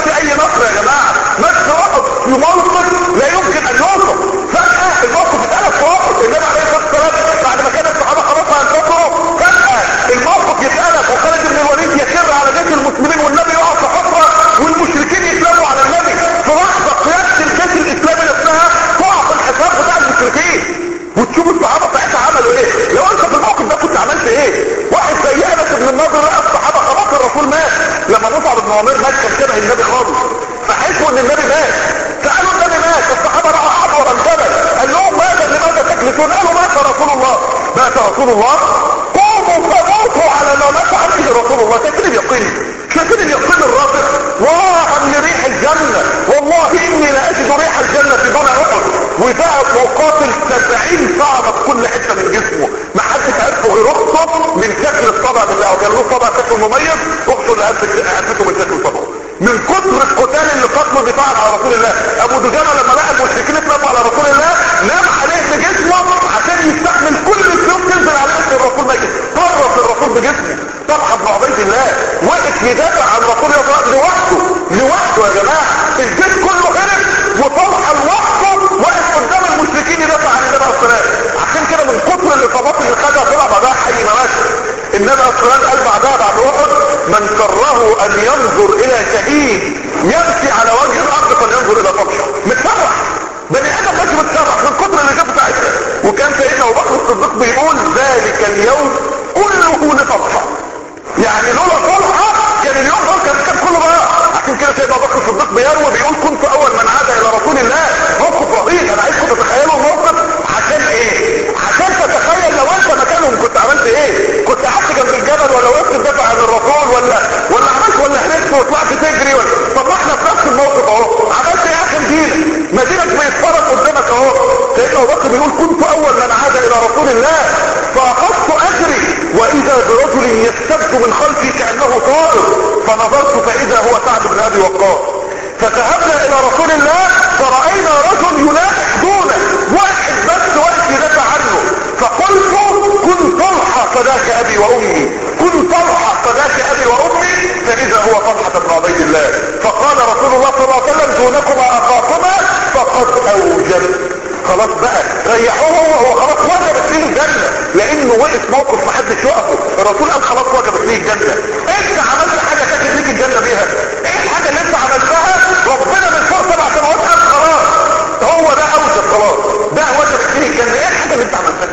[SPEAKER 1] لا يمكن ان يوصف فجأة الموقف اتقلب في وقت النبي عليه الصلاة والسلام بعد ما كان الصحابة خلاص هينتصروا فجأة الموقف يتقلب وخالد بن الوليد يسر على جيش المسلمين والنبي يقع في حفرة والمشركين يسلموا على النبي في لحظة قيادة الجيش الاسلامي نفسها تقع في الحساب بتاع المشركين وتشوف الصحابة ساعتها عملوا ايه لو انت في الموقف ده كنت عملت ايه واحد زي انس بن النضر لقى الصحابة خلاص الرسول مات لما مصعب بن عمير مات كان شبه النبي خالص فحسوا ان النبي مات سألوا النبي مات الصحابة راحوا عبر الجبل قال لهم ماذا لماذا تجلسون قالوا مات رسول الله مات رسول الله قوموا فموتوا على ما مات عليه رسول الله شايفين اليقين شايفين اليقين الرابط واعا لريح الجنة والله اني لاجد ريح الجنة في بنى احد وذهب وقاتل سبعين صعبة في كل حتة من جسمه ما حدش عرفه غير اخته من شكل الصبع بتاعه كان له صبع شكله مميز اخته اللي عرفته من شكل صبعه من كتر القتال اللي قتلوا دفاعا على رسول الله ابو دجانة لما لقى المشركين اتنفوا على رسول الله نام عليه بجسمه عشان يستحمل كل السيوف تنزل عليه عشان الرسول ميت طرف الرسول بجسمه طلحه بن عبيد الله وقف يدافع عن رسول الله لوحده لوحده يا جماعه الجيش كله هرب وطلحه لوحده واقف قدام المشركين يدافع عن النبي عليه الصلاه عشان كده من كتر الاصابات اللي خدها طلع بعدها حي ما ماشي النبي عليه الصلاه قال بعدها بعد احد من كره ان ينظر الى شهيد يمشي على وجه الارض فلينظر الى طلحه متفرح بني ادم ماشي متفرح من كتر اللي جابه ساعتها وكان سيدنا ابو بكر الصديق بيقول ذلك اليوم كله لطلحه يعني لولا طلحه كان اليوم ده كان كان كله بقى عشان كده سيدنا ابو بكر الصديق بيروي بيقول كنت اول من عاد الى رسول الله موقف رهيب انا عايزكم تتخيلوا الموقف عشان ايه عشان تتخيل لو انت مكانهم كنت عملت ايه كنت قعدت جنب الجبل ولا وقفت تدافع عن الرسول ولا ولا عملت ولا هربت وطلعت تجري ولا طب ما احنا في نفس الموقف اهو عملت ايه عشان دينك مدينك بيتفرج قدامك اهو سيدنا ابو بكر بيقول كنت اول من عاد الى رسول الله فاخذت اجري واذا برجل يستبد من خلفي كانه طائر فنظرت فاذا هو سعد بن ابي وقاص فذهبنا الى رسول الله فرأينا رجل ينافح دونه واحد بس واقف يدافع عنه فقلت كن طلحة فذاك ابي وامي كن طلحة فذاك ابي وامي فاذا هو طلحة بن عبيد الله فقال رسول الله صلى الله عليه وسلم دونكما اخاكما فقد اوجب خلاص بقى ريحوه هو هو خلاص وجبت فيه الجنة لانه وقف موقف محدش وقفه الرسول قال خلاص وجبت فيه الجنة انت عملت حاجة تاخد ليك الجنة بيها ايه الحاجة اللي انت عملتها ربنا من فوق سبع سنوات قال خلاص هو ده اوجب خلاص ده وجبت فيه الجنة ايه الحاجة اللي انت عملتها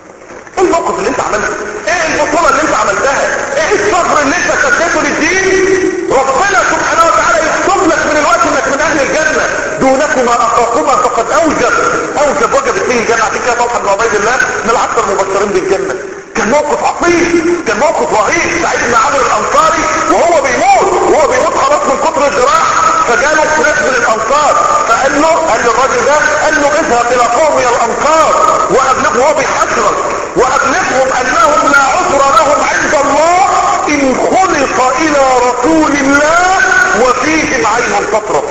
[SPEAKER 1] ايه الموقف اللي انت عملته ايه البطولة اللي انت عملتها ايه الصبر اللي انت سديته للدين ربنا سبحانه وتعالى يكتب لك من الوقت انك من اهل الجنة دونكما اخاكما فقد اوجب اوجب وجبت فيه الجنة عشان كده طلحة بن عبيد الله من العشر المبشرين بالجنة كان موقف عظيم كان موقف رهيب سعيد بن عمرو الانصاري وهو بيموت وهو بيموت خلاص من كتر الجراح فجاله فريق من الانصار فقال له قال له الراجل ده قال له اذهب الى قومي الانصار وابلغهم وهو بيحشرك وابلغهم انهم لا عذر لهم عند الله ان خلق الى رسول الله وفيهم عين تطرف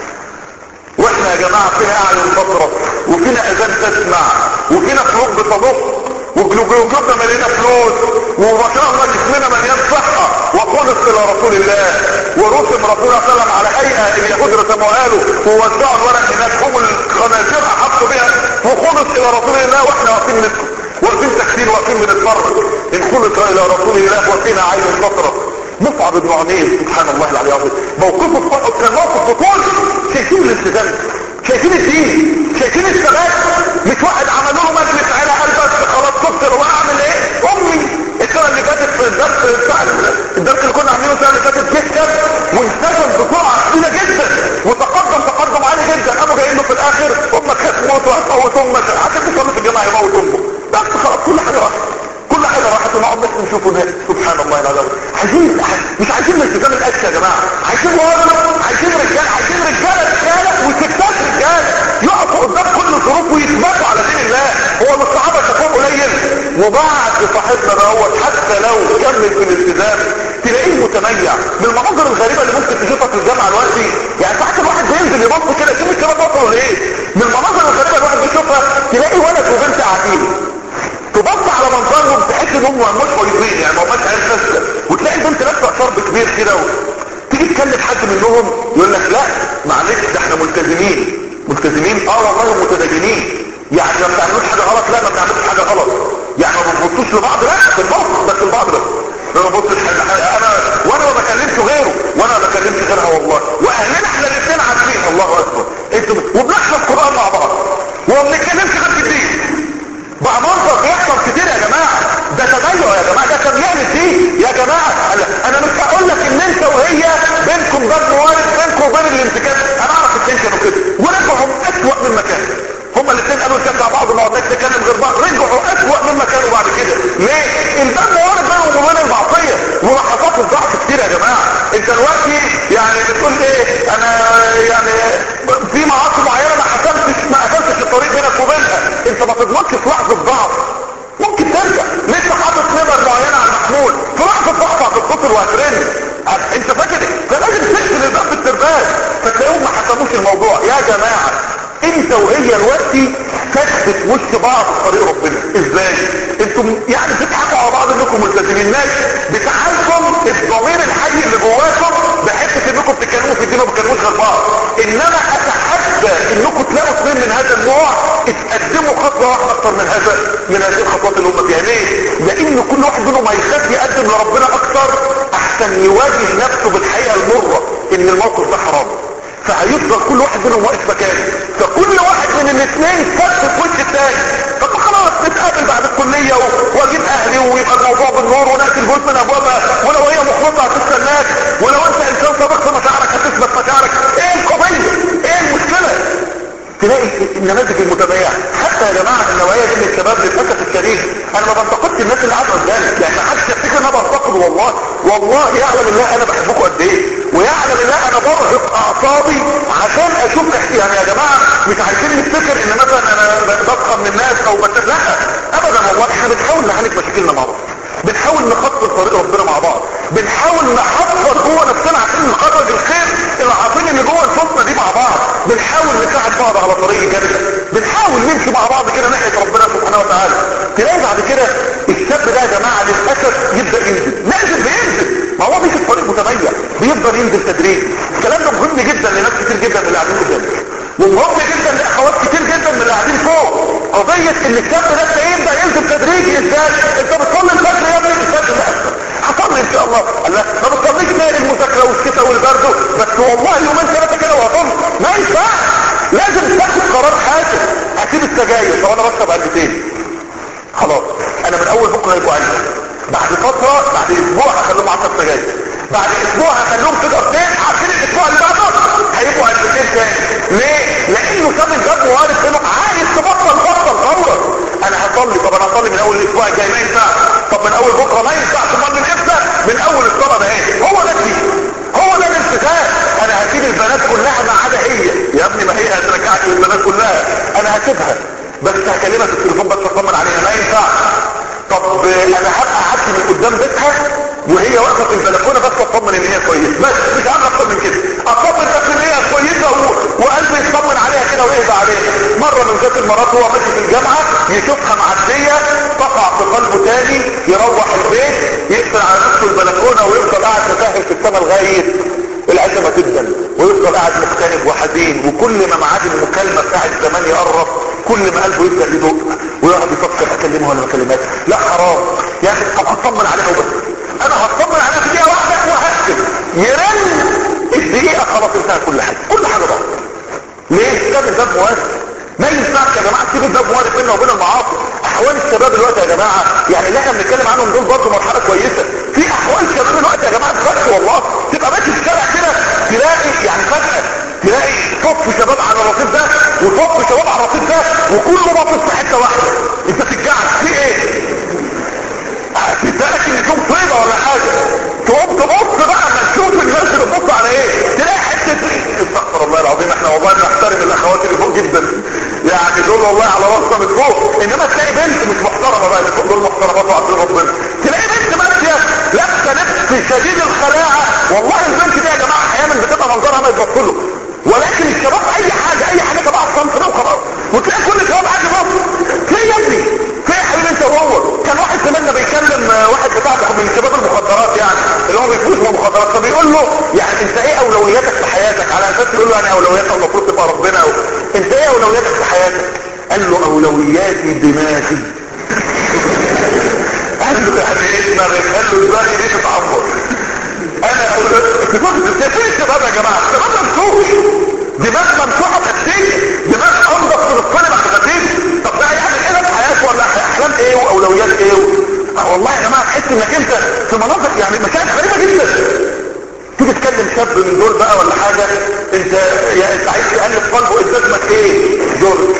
[SPEAKER 1] واحنا يا جماعة فينا اعين تطرف وفينا اذان تسمع وفينا قلوب بتضخ وقلوبنا مليانة فلوس وما شاء الله جسمنا مليان صحة وخلص الى رسول الله ورسم رسول الله صلى الله عليه وسلم على هيئة اليهود رسموها له ووزعوا الورق هناك هم الخنازير حطوا بها وخلص الى رسول الله واحنا واقفين نسكت واقفين تكتين واقفين بنتفرج ان خلق الى رسول الله وفينا عين تطرف مصعب بن عمير سبحان الله العلي العظيم موقفه كان موقف بطولي شايفين الالتزام شايفين الدين شايفين الثبات مش واحد عمل له مجلس على قلبك خلاص تفطر واعمل ايه امي السنه اللي فاتت في الدرس بتاع الدرس اللي كنا عاملينه السنه اللي فاتت جدا وانتشر بسرعه كبيره جدا وتقدم تقدم عالي جدا قاموا جايين له في الاخر امك هتموت وهتموت امك عشان تصلي في الجامعه يموت امه بس خلاص كل حاجه راحت كل حاجة راحت ونقعد بس نشوفه ده سبحان الله العظيم عايزين مش عايزين الالتزام الأكس يا جماعة عايزين ورا عايزين رجال عايزين رجالة رجالة وستات رجال يقفوا قدام كل الظروف ويثبتوا على دين الله هو من الصحابة شافوه قليل وبعد صاحبنا دوت حتى لو كمل في الالتزام تلاقيه متميع من المناظر الغريبة اللي ممكن تشوفها في الجامعة دلوقتي يعني ساعات الواحد بينزل يبص كده يشوف الكلام ده ولا ايه من المناظر الغريبة الواحد بيشوفها تلاقي ولد وبنت قاعدين تبص على منظرهم تحس ان هم مش كويسين يعني ما هماش عيال فاسده وتلاقي البنت لابسه شرب كبير كده و... تيجي تكلم حد منهم يقول لك لا معلش ده احنا ملتزمين ملتزمين اه والله متدينين يعني ما بتعملوش حاجه غلط لا ما بتعملوش حاجه غلط يعني ما بتبصوش لبعض لا بالبص بس لبعض بس ما ببصش انا وانا ما بكلمش غيره وانا ما بكلمش غيرها والله واهلنا احنا الاثنين عارفين الله اكبر انتوا وبنحفظ القران مع بعض وما بنتكلمش غير في الدين بقى منظر بيحصل كتير يا جماعه ده تدين يا جماعه ده تبيان الدين يا جماعه انا مش هقول لك ان انت وهي بينكم باب موارد بينكم وبين الامتكان انا اعرف اتنين كانوا كده ورجعوا اسوأ من مكان هما الاثنين قالوا نشجع بعض وما قعدناش نتكلم غير بعض رجعوا اسوأ مما كانوا بعد كده ليه الباب موارد بينهم وبين المعصيه ومحطات الضعف كتير يا جماعه انت دلوقتي يعني بتقول ايه انا يعني في معاصي معينه ما حسبتش ما قفلتش الطريق بينك وبينها انت ما تضمنش في لحظه ضعف ممكن ترجع لسه حاطط نمر معينه على المحمول في لحظه ضعف هتتصل وهترن انت فاكر فلازم تقفل الباب بالترباس فتلاقيهم ما حسبوش الموضوع يا جماعه انت وهي دلوقتي تثبت وش بعض في طريق ربنا ازاي انتم يعني بتضحكوا على بعض انكم ملتزمين ماشي بتعالكم الضمير الحي اللي جواكم بحته انكم بتتكلموا في الدين وما بتتكلموش غير بعض انما اتحدى انكم تلاقوا اثنين من هذا النوع اتقدموا خطوه واحده اكتر من هذا من هذه الخطوات اللي هم فيها ليه؟ لان كل واحد منهم هيخاف يقدم لربنا اكتر احسن يواجه نفسه بالحقيقه المره ان الموقف ده حرام فهيفضل كل واحد منهم واقف مكانه فكل واحد من الاثنين فت في وش الثاني طب خلاص نتقابل بعد الكلية واجيب اهلي ويبقى الموضوع بالنور ونأتي البيوت من ابوابها ولو هي مخلطة هتستناك ولو انت انسان صادق في مشاعرك هتثبت مشاعرك ايه القضية ايه المشكلة تلاقي النماذج المتبايعة حتى يا جماعة النوعية دي من الشباب للأسف الشديد انا ما بنتقدش الناس اللي قاعدة قدامي يعني ما حدش يفتكر ان انا بنتقد والله والله يعلم الله انا بحبكم قد ايه ويعلم الله انا برهق اعصابي عشان اشوف يعني يا جماعة مش عايزين نفتكر ان مثلا انا بضخم من الناس او بت لا ابدا والله احنا بنحاول نعالج مشاكلنا مع بعض بنحاول نخطط طريق ربنا مع بعض بنحاول نحفر جوه نفسنا عشان نخرج الخير العظيم اللي جوه الفتنه دي مع بعض بنحاول نساعد بعض على طريق الجنه بنحاول نمشي مع بعض كده ناحيه ربنا سبحانه وتعالى تلاقي بعد كده الشاب ده يا جماعه للاسف يبدا ينزل نازل بينزل ما هو مش الطريق متميز بيفضل ينزل تدريجي الكلام ده مهم جدا لناس كتير جدا من اللي قاعدين قدامك ومهم جدا لاخوات كتير جدا من اللي قاعدين فوق قضيه ان الشاب ده يبدا ينزل تدريجي ازاي انت بتصلي الفجر يا ابني الفجر لا هصلي ان شاء الله الله ما بتصليش غير المذاكره والشتاء والبرد بس والله يومين ثلاثه كده وهصلي ما ينفعش لازم تاخد قرار حاسم هسيب السجاير طب انا بشرب علبتين خلاص انا من اول بكره هيبقوا علبه بعد فتره بعد اسبوع هخليهم 10 سجاير بعد اسبوع هخليهم كده اثنين عارفين الاسبوع اللي بعده هيبقوا علبتين تاني ليه؟ لانه ساب الباب وارد انه عايز تبطل بطل فورا انا هصلي طب انا هصلي من اول الاسبوع الجاي ما ينفعش طب من اول بكره ما ينفعش امال من امتى؟ من اول الصلاه ده ايه؟ هو ده الدين هو ده الالتزام انا هسيب البنات كلها ما عدا هي يا ابني ما هي هترجعك للبنات كلها انا هسيبها بس هكلمها في التليفون بس اطمن عليها ما ينفعش طب انا هبقى قعدت من قدام بيتها وهي واقفه في البلكونه بس اطمن ان هي كويسه بس مش عارف اكتر من كده اطمن بس ان هي كويسه و... وقلبي يطمن عليها كده ويهدى عليها مره من ذات المرات هو ماشي في الجامعه يشوفها معديه تقع في قلبه تاني يروح البيت يقفل على نفسه البلكونه ويفضل قاعد متاهل في السماء لغايه العشاء ما تبدا ويفضل قاعد مكتئب وحزين وكل ما ميعاد المكالمه بتاع الزمان يقرب كل ما قلبه يبدا يدق ويقعد يفكر اكلمها ولا ما اكلمهاش لا حرام يا اخي طب هطمن عليها وبس انا هطمن عليها في دقيقه واحده وهكتب يرن الدقيقه خلاص انتهى كل حاجه كل حاجه ضاعت ليه؟ ده الباب مواسع ما ينفعش يا جماعه تسيب الباب موارد بيننا وبين المعاصي احوال الشباب دلوقتي يا جماعه يعني اللي احنا بنتكلم عنهم دول برضه مرحله كويسه في احوال شباب دلوقتي يا جماعه دلوقتي والله تبقى ماشي في الشارع كده تلاقي يعني فجاه تلاقي صف شباب على الرصيف ده وصف شباب على الرصيف ده وكله باصص في حته واحده انت تتجعل في ايه؟ تتلاقي ان يكون طيبه ولا حاجه تقوم تبص بقى اما تشوف الناس اللي بتبص على ايه تلاقي حته استغفر الله العظيم احنا والله بنحترم الاخوات اللي فوق جدا يعني دول والله على راسنا من فوق انما تلاقي بنت مش محترمه بقى اللي فوق دول محترمات وعارفين ربنا تلاقي بنت ماشيه لابسه لبس شديد الخلاعه والله البنت دي يا جماعه احيانا بتبقى منظرها ما يتبص له ولكن الشباب اي حاجه اي حاجه تبع الصنف ده وخلاص وتلاقي كل الشباب قاعد يبص في يا ابني في يا حبيبي انت وهو كان واحد زماننا بيكلم واحد بتاع من شباب المخدرات يعني اللي هو بيفوز من المخدرات فبيقول له يعني انت ايه اولوياتك في حياتك على اساس يقول له يعني اولوياتك المفروض تبقى ربنا و... انت اولوياتك في حياتك قال له اولوياتي دماغي قال له يعني ايه دماغك قال له دماغي دي تتعبر انا اولوياتي فين الشباب يا جماعه الشباب ممسوح دماغ ممسوحه خدتيه دماغ انضف من الطالب بعد خدتيه طب ده هيعمل ايه في حياته ولا احلام ايه واولويات ايه والله يا جماعه تحس انك انت في مناطق يعني مكان غريبه جدا تيجي تكلم شاب من دول بقى ولا حاجة انت يا انت عايز تألف قلبه انت اسمك ايه جورج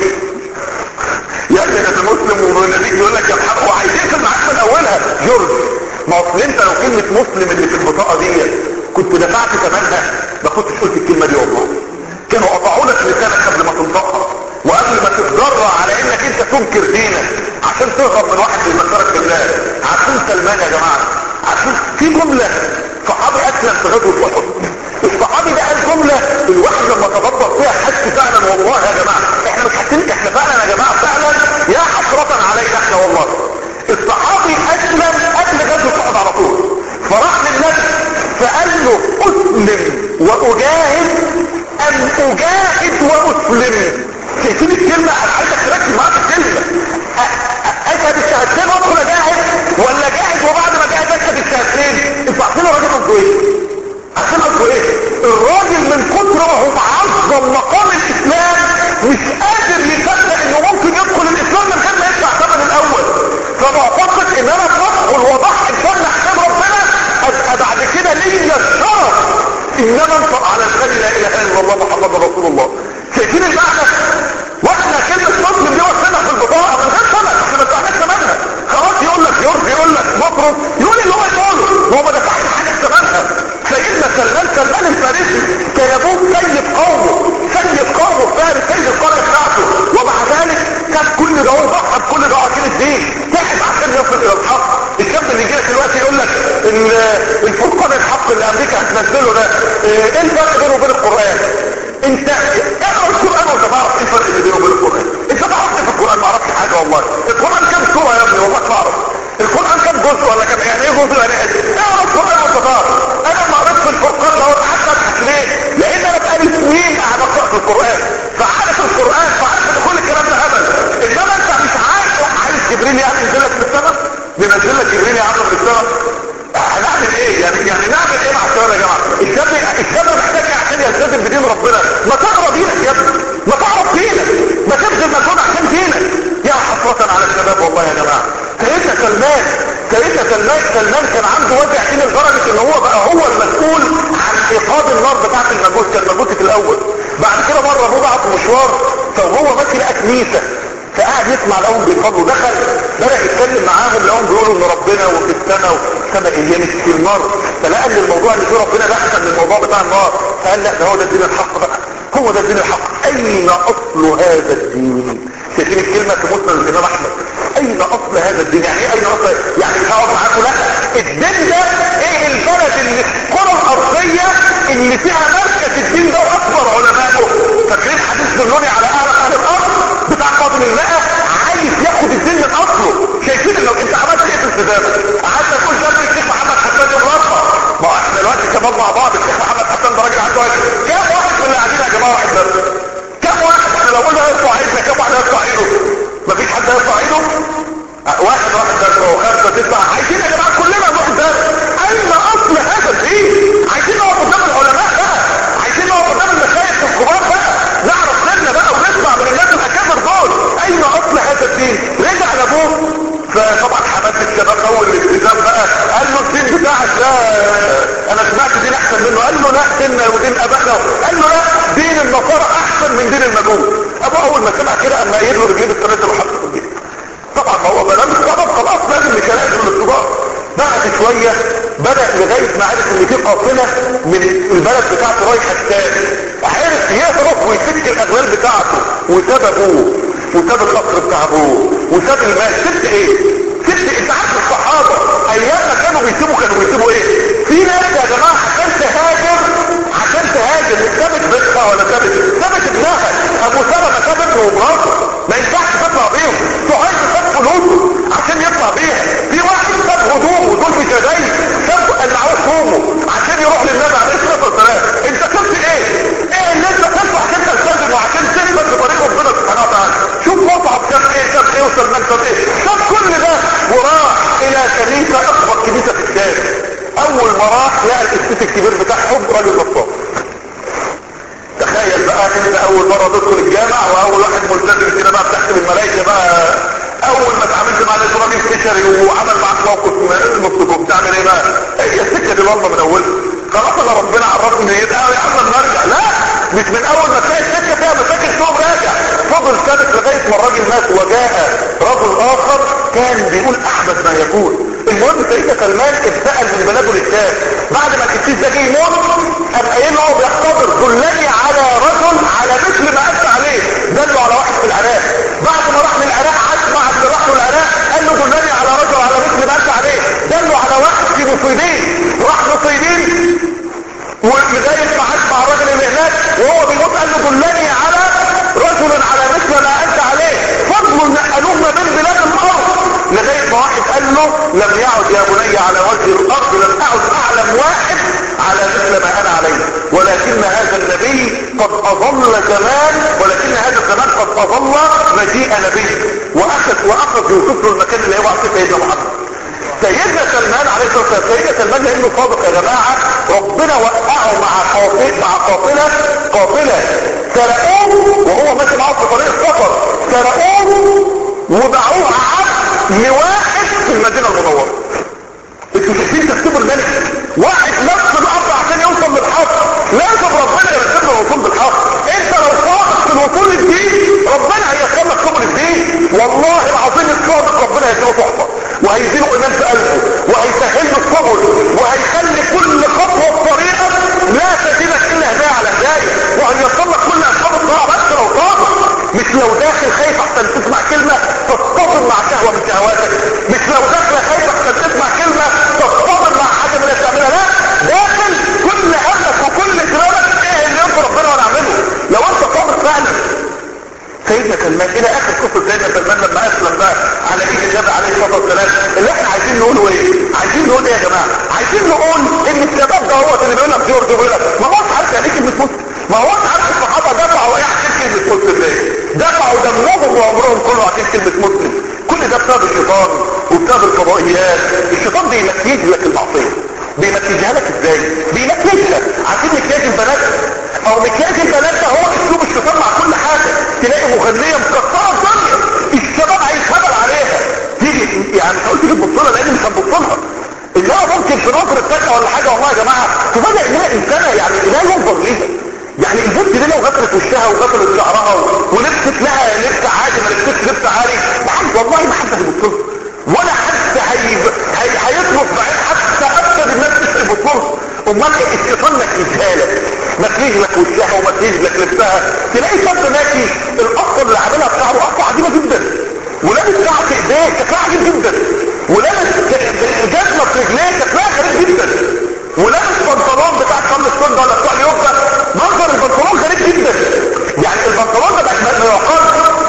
[SPEAKER 1] يا ابني انا مسلم ونبيك يقول لك يا محمد هو عايز يقفل معاك من اولها جورج ما اصل انت لو كلمة مسلم اللي في البطاقة دي كنت دفعت ثمنها ما كنتش قلت الكلمة دي والله كانوا قطعوا لك لسانك قبل ما تنطقها وقبل ما تتضرع على انك انت تنكر دينك عشان تهرب من واحد بيذكرك بالله عارفين سلمان يا جماعه عارفين في جمله صحابي اسلم في غزوه احد الصحابي ده قال جمله الواحد لما تدبر فيها حس فعلا والله يا جماعه احنا مش حاسين احنا فعلا يا جماعه فعلا يا حسره علينا احنا والله الصحابي اسلم قبل غزوه احد على طول فراح للنبي فقال له اسلم واجاهد ام اجاهد واسلم شايفين الكلمة انا عايزك تركز معاك الكلمة اشهد الشهادتين وادخل اجاهد ولا جاهد وبعد ما جاهد اشهد الشهادتين انتوا عارفين الراجل قصده ايه؟ عارفين قصده ايه؟ الراجل من كتر ما هو معظم مقام الاسلام مش قادر يصدق انه ممكن يدخل الاسلام من غير ما يدفع ثمن الاول فمعتقد ان انا ادخل واضحي بفضل احكام ربنا ابقى بعد كده ليا الشرف انما انطق على الغني لا اله الا الله محمد رسول الله شايفين المعنى واحنا كلمة مسلم دي وصلنا في البطاقة من غير سنة احنا ما دفعناش ثمنها خلاص يقول لك يرضي يقول لك مطرب يقول اللي هو يقوله هو ما دفعش حاجة ثمنها سيدنا سلمان سلمان الفارسي كان ابوه سيد قومه سيد قومه فارس سيد القرية بتاعته ومع ذلك كان كل ده هو ضحى بكل ده عشان الدين تعب عشان يصل الى الحق الشاب اللي يجي لك دلوقتي يقول لك الفرقان الحق اللي امريكا هتنزله ده ايه الفرق بينه وبين القرآن انت اقرا القرآن وانت تعرف ايه الفرق اللي بينه وبين القرآن انت تعرف في القرآن ما عرفتش حاجة والله القرآن كام سورة يا ابني والله تعرف القرآن كام جزء ولا كام يعني ايه جزء يعني ايه اقرا القرآن وانت تعرف انا ما قريت في الفرقان ده قعدت اضحك ليه لان انا بقالي سنين قاعد اقرا في القرآن فعارف القرآن فعارف ان كل الكلام ده هبل انما انت مش عايز عايز جبريل يعني ينزل لك من السماء بينزل لك جبريل يا عم من السماء هنعمل ايه يعني يعني نعمل ايه مع الشباب يا جماعه الشاب الشاب محتاج عشان يلتزم بدين ربنا ما تقرا دينك يا ابني ما تعرف دينك ما تبذل مجهود عشان دينك يا حسرة على الشباب والله يا جماعه سيدنا سلمان سيدنا سلمان سلمان كان عنده وجع دين لدرجه ان هو بقى هو المسؤول عن ايقاد النار بتاعه المجوس كان مجوسي في الاول بعد كده مره ابوه بعت مشوار فهو ماشي لقى كنيسه فقعد يسمع لهم بيفضلوا دخل بدأ يتكلم معاهم لهم بيقولوا ان ربنا وفي السماء والسماء هي مش في النار فلقى ان الموضوع اللي فيه ربنا ده احسن من الموضوع بتاع النار فقال لا ده هو ده الدين الحق بقى هو ده الدين الحق اين اصل هذا الدين شايفين الكلمة في مسلم الامام احمد اين اصل هذا الدين يعني ايه اين اصل يعني مش هقعد معاكم لا الدين ده ايه البلد اللي الكرة الارضية اللي فيها مركز الدين ده واكبر علمائه فاكرين حديث دلوني على اهل اهل الارض بتاع قاضي الماء عايز ياخد الدين من اصله شايفين لو انت عملت ايه في السبابة قعدت اقول ده الشيخ محمد حسان يمرضى ما احنا دلوقتي شباب مع بعض الشيخ محمد حسان ده راجل عنده واحد كام واحد من اللي قاعدين يا جماعه واحد بس كام واحد احنا لو قلنا يرفع ايدنا كام واحد يرفع ايده مفيش حد يرفع ايده واحد واحد درس هو خمسة تسعة عايزين يا جماعة كلنا نروح درس اين اصل هذا الدين عايزين نقعد قدام العلماء بقى عايزين نقعد قدام المشايخ الكبار بقى نعرف سيرنا بقى ونسمع من الناس الاكابر دول اين اصل هذا الدين رجع لابوه فطبعا حماس الشباب اول الالتزام بقى قال له الدين بتاعك ده انا سمعت دين احسن منه قال له لا ديننا ودين ابائنا قال له لا دين النصارى احسن من دين المجوس ابوه اول ما سمع كده اما قايل له رجليه بالثلاثه وحطه في البيت طبعا ما هو بلام السبب خلاص لازم مش هنقدر الاتجاه بعد شوية بدأ لغاية ما عرف ان في قافلة من البلد بتاعته رايحة الشام عرف يهرب ويفك الاغلال بتاعته وساب ابوه وساب القصر بتاع ابوه وساب المال سبت ايه سبت انت عارف الصحابة ايام ما كانوا بيسيبوا كانوا بيسيبوا ايه في ناس يا جماعة عشان تهاجر عشان تهاجر سابت بيتها ولا سابت سابت ابنها ابو سلمة ساب ابنه ومراته ما ينفعش تطلع بيهم صهيب ساب فلوسه عشان يطلع بيها في واحد ساب هدومه دول في جدايد ساب قلعوه هدومه عشان يروح للنبي عليه الصلاه والسلام انت سبت ايه؟ ايه اللي انت سبته عشان تلتزم وعشان تثبت بطريق ربنا سبحانه لقى الاسيس الكبير بتاعهم راجل نصاب تخيل بقى انت اول مرة تدخل الجامع واول واحد ملتزم كده بقى بتحسب الملائكة بقى اول ما اتعاملت مع الاسرائيل كشري وعمل معاك موقف نصكم بتعمل ايه بقى هي السكة دي والله من اولها خلاص انا ربنا عرفني ان يبقى يا عم نرجع لا مش من اول ما تلاقي السكة فيها مشاكل تقوم راجع فضل ثابت لغاية ما الراجل مات وجاء رجل اخر كان بيقول احمد ما يكون المهم سيدنا سلمان اتسأل من بلده للتاني بعد ما القسيس ده جه يموت قام قايل له هو بيحتضر دلني على رجل على مثل ما انت عليه دله على واحد في العراق بعد ما راح للعراق عاد مع اللي راح له العراق قال له دلني على رجل على مثل ما انت عليه دله على واحد في مصيدين راح مصيدين ولغايه ما عاد مع الراجل اللي هناك وهو بيموت قال له دلني على رجل على مثل ما انت عليه فضل نقلوه ما بين بلاد الارض لغاية ما واحد قال له لم يعد يا بني على وجه الارض لم اعد اعلم واحد على مثل ما انا عليه ولكن هذا النبي قد اظل زمان ولكن هذا الزمان قد اظل مجيء نبي واخذ واخذ يوسف له المكان اللي هو عصر سيدنا محمد سيدنا سلمان عليه الصلاه والسلام سيدنا سلمان لانه صادق يا جماعه ربنا وقعه مع قافله مع قافله قافله سرقوه وهو ماشي معاه في طريق السفر سرقوه وباعوه عبد لواحد في المدينه المنوره انتوا شايفين تكتبوا الملك واحد نفس الامر عشان يوصل للحق لازم ربنا يرتب له الوصول بالحق انت لو صادق في الوصول للدين ربنا هيسر لك سبل الدين والله العظيم الصادق ربنا هيديله تحفه وهيديله ايمان في قلبه وهيسهل له السبل وهيخلي كل خطوه في طريقك لا تزيدك الا هدايه على هدايه وهيوصل لك كل اسباب الطاعه بس لو صادق مش لو داخل خايف احسن تسمع كلمه تصطدم مع شهوه من شهواتك مش لو داخل خايف احسن تسمع كلمه تصطدم مع حاجه من اللي بتعملها لا داخل كل همك وكل اهتمامك ايه اللي يرضي ربنا وانا اعمله لو انت صادق فعلا سيدنا سلمان الى اخر قصه سيدنا سلمان لما اسلم بقى على ايد النبي عليه الصلاه والسلام اللي احنا عايزين نقوله ايه عايزين نقول ايه يا جماعه عايزين نقول ان الشباب ده هو اللي بيقول لك جورج بيقول لك ما هوش عارف يعني كلمه مسلم ما هوش عارف الصحابه دفعوا ايه عشان كلمه مسلم ليه دفعوا دمهم وعمرهم كله عشان كلمه مسلم كل ده بسبب الشيطان وبسبب الفضائيات الشيطان بيمكيج لك المعصيه بيمكيجها لك ازاي بيمكيجها عارفين مكياج البنات او مكياج البنات ده هو اسلوب الشيطان مع كل حاجه تلاقي مغنيه مكسره الدنيا الشباب هيتهبل عليها تيجي يعني مش هقول تيجي تبص لها لان مش هنبص لها انها ممكن في نظر التانية ولا حاجه والله يا جماعه تفاجئ انها انسانه يعني لا ينظر ليها يعني البنت دي لو غسلت وشها وغسلت شعرها ولبست لها لبس عادي ما لبستش لبس عادي محد والله ما حد هيبص لها ولا حد هي... هي... هيطلب بعين حتى ابدا الناس مش هيبص لها امال ايه الشيطان مكيجها لك مكيج لك وشها ومكيج لك لبسها تلاقي شاب ماشي القصه اللي عاملها بشعره قصه عجيبه جدا ولابس ساعه في ايديه شكلها عجيب جدا ولابس جزمه في رجليه شكلها غريب جدا ولابس بنطلون بتاع صلي السنه ولا بتاع اليوجا منظر البنطلون غريب جدا يعني البنطلون ده بقى ما يعقل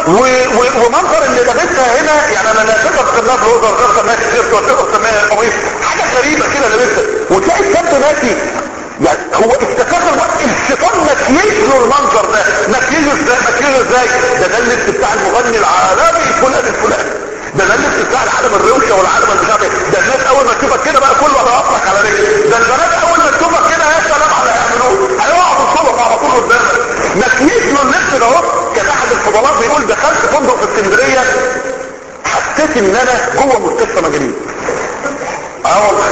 [SPEAKER 1] ومنظر اللي لابسها هنا يعني انا لا تقدر تسميها بلوزر غير تسميها تيشيرت ولا تقدر تسميها قميص حاجه غريبه كده لابسها وتلاقي الشاب ماشي يعني هو استفاد الوقت الشيطان مكيج له المنظر ده مكيجه ازاي مكيجه ازاي ده ده اللبس بتاع المغني العالمي فلان الفلاني ده ده اللبس بتاع العالم الروشه والعالم اللي مش عارف ده الناس اول ما تشوفك كده بقى كله انا هطلق على رجلي ده البنات اول ما تشوفك كده يا سلام على يعملوه هيقعوا بالصبح على طول قدامك مكيج له اللبس ده اهو كان احد الفضلات بيقول دخلت فندق في اسكندريه حسيت ان انا جوه مستشفى مجانين اه والله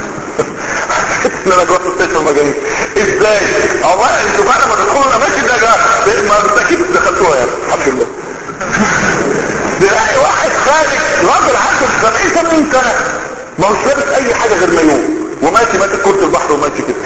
[SPEAKER 1] ان انا جوه مستشفى مجانين ازاي والله انتوا بعد ما تدخلوا الاماكن ده ما بالتاكيد دخلتوها يعني الحمد لله تلاقي واحد خارج راجل عنده 70 80 سنه ما هوش لابس اي حاجه غير مايوه وماشي ماسك كرة البحر وماشي كده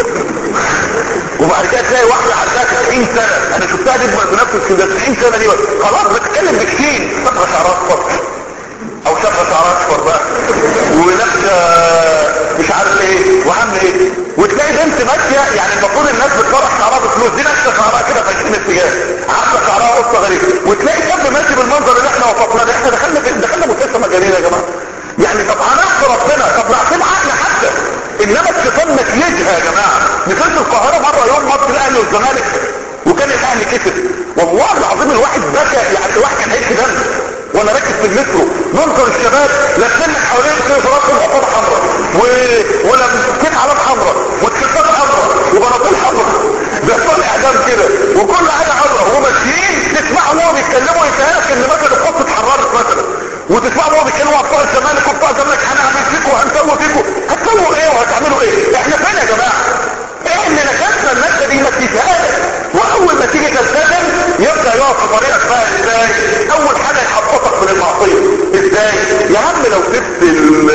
[SPEAKER 1] وبعد كده تلاقي واحدة عندها 90 سنة انا شفتها دي بنفس كده 90 سنة دي خلاص بتتكلم بكتير صبغة شعرها اصفر او صبغة شعرها اصفر بقى ولابسة مش عارف ايه وعامل ايه وتلاقي بنت ماشية يعني المفروض الناس بتفرح شعرها بفلوس دي نفسها شعرها كده في 20 اتجاه عاملة شعرها قصة غريبة وتلاقي شاب ماشي بالمنظر اللي احنا وصفناه ده احنا دخلنا دخلنا مستشفى مجانين يا جماعة يعني طب هنعصي ربنا طب نعصي عقل حتى انما الشيطان مكيجها يا جماعة نزلت القاهرة مرة يوم ماتش الاهلي والزمالك وكان الاهلي كسب والله العظيم الواحد بكى يعني الواحد كان هيك دم وانا راكب في المترو منظر الشباب لفين حوالين في راسهم عقود حمراء و... ولمسكين علام حمراء وتكتات حمراء وبناطيل حمراء ده طالع اعدام كده وكل حاجه حمراء وماشيين تسمعوا وهو بيتكلموا يتهيألك ان مثلا القصه اتحررت مثلا وتسمعوا وهو بيتكلموا على بتوع الزمالك وبتوع الزمالك هنعمل فيكم وهنسوي فيكم هتسووا ايه وهتعملوا ايه احنا فين يا جماعه ايه اللي نكسنا الناس دي ما تتهالك واول ما تيجي تلتزم يبدا يقف في طريقك بقى ازاي اول حاجه يحططك من المعصيه ازاي يا عم لو سبت ال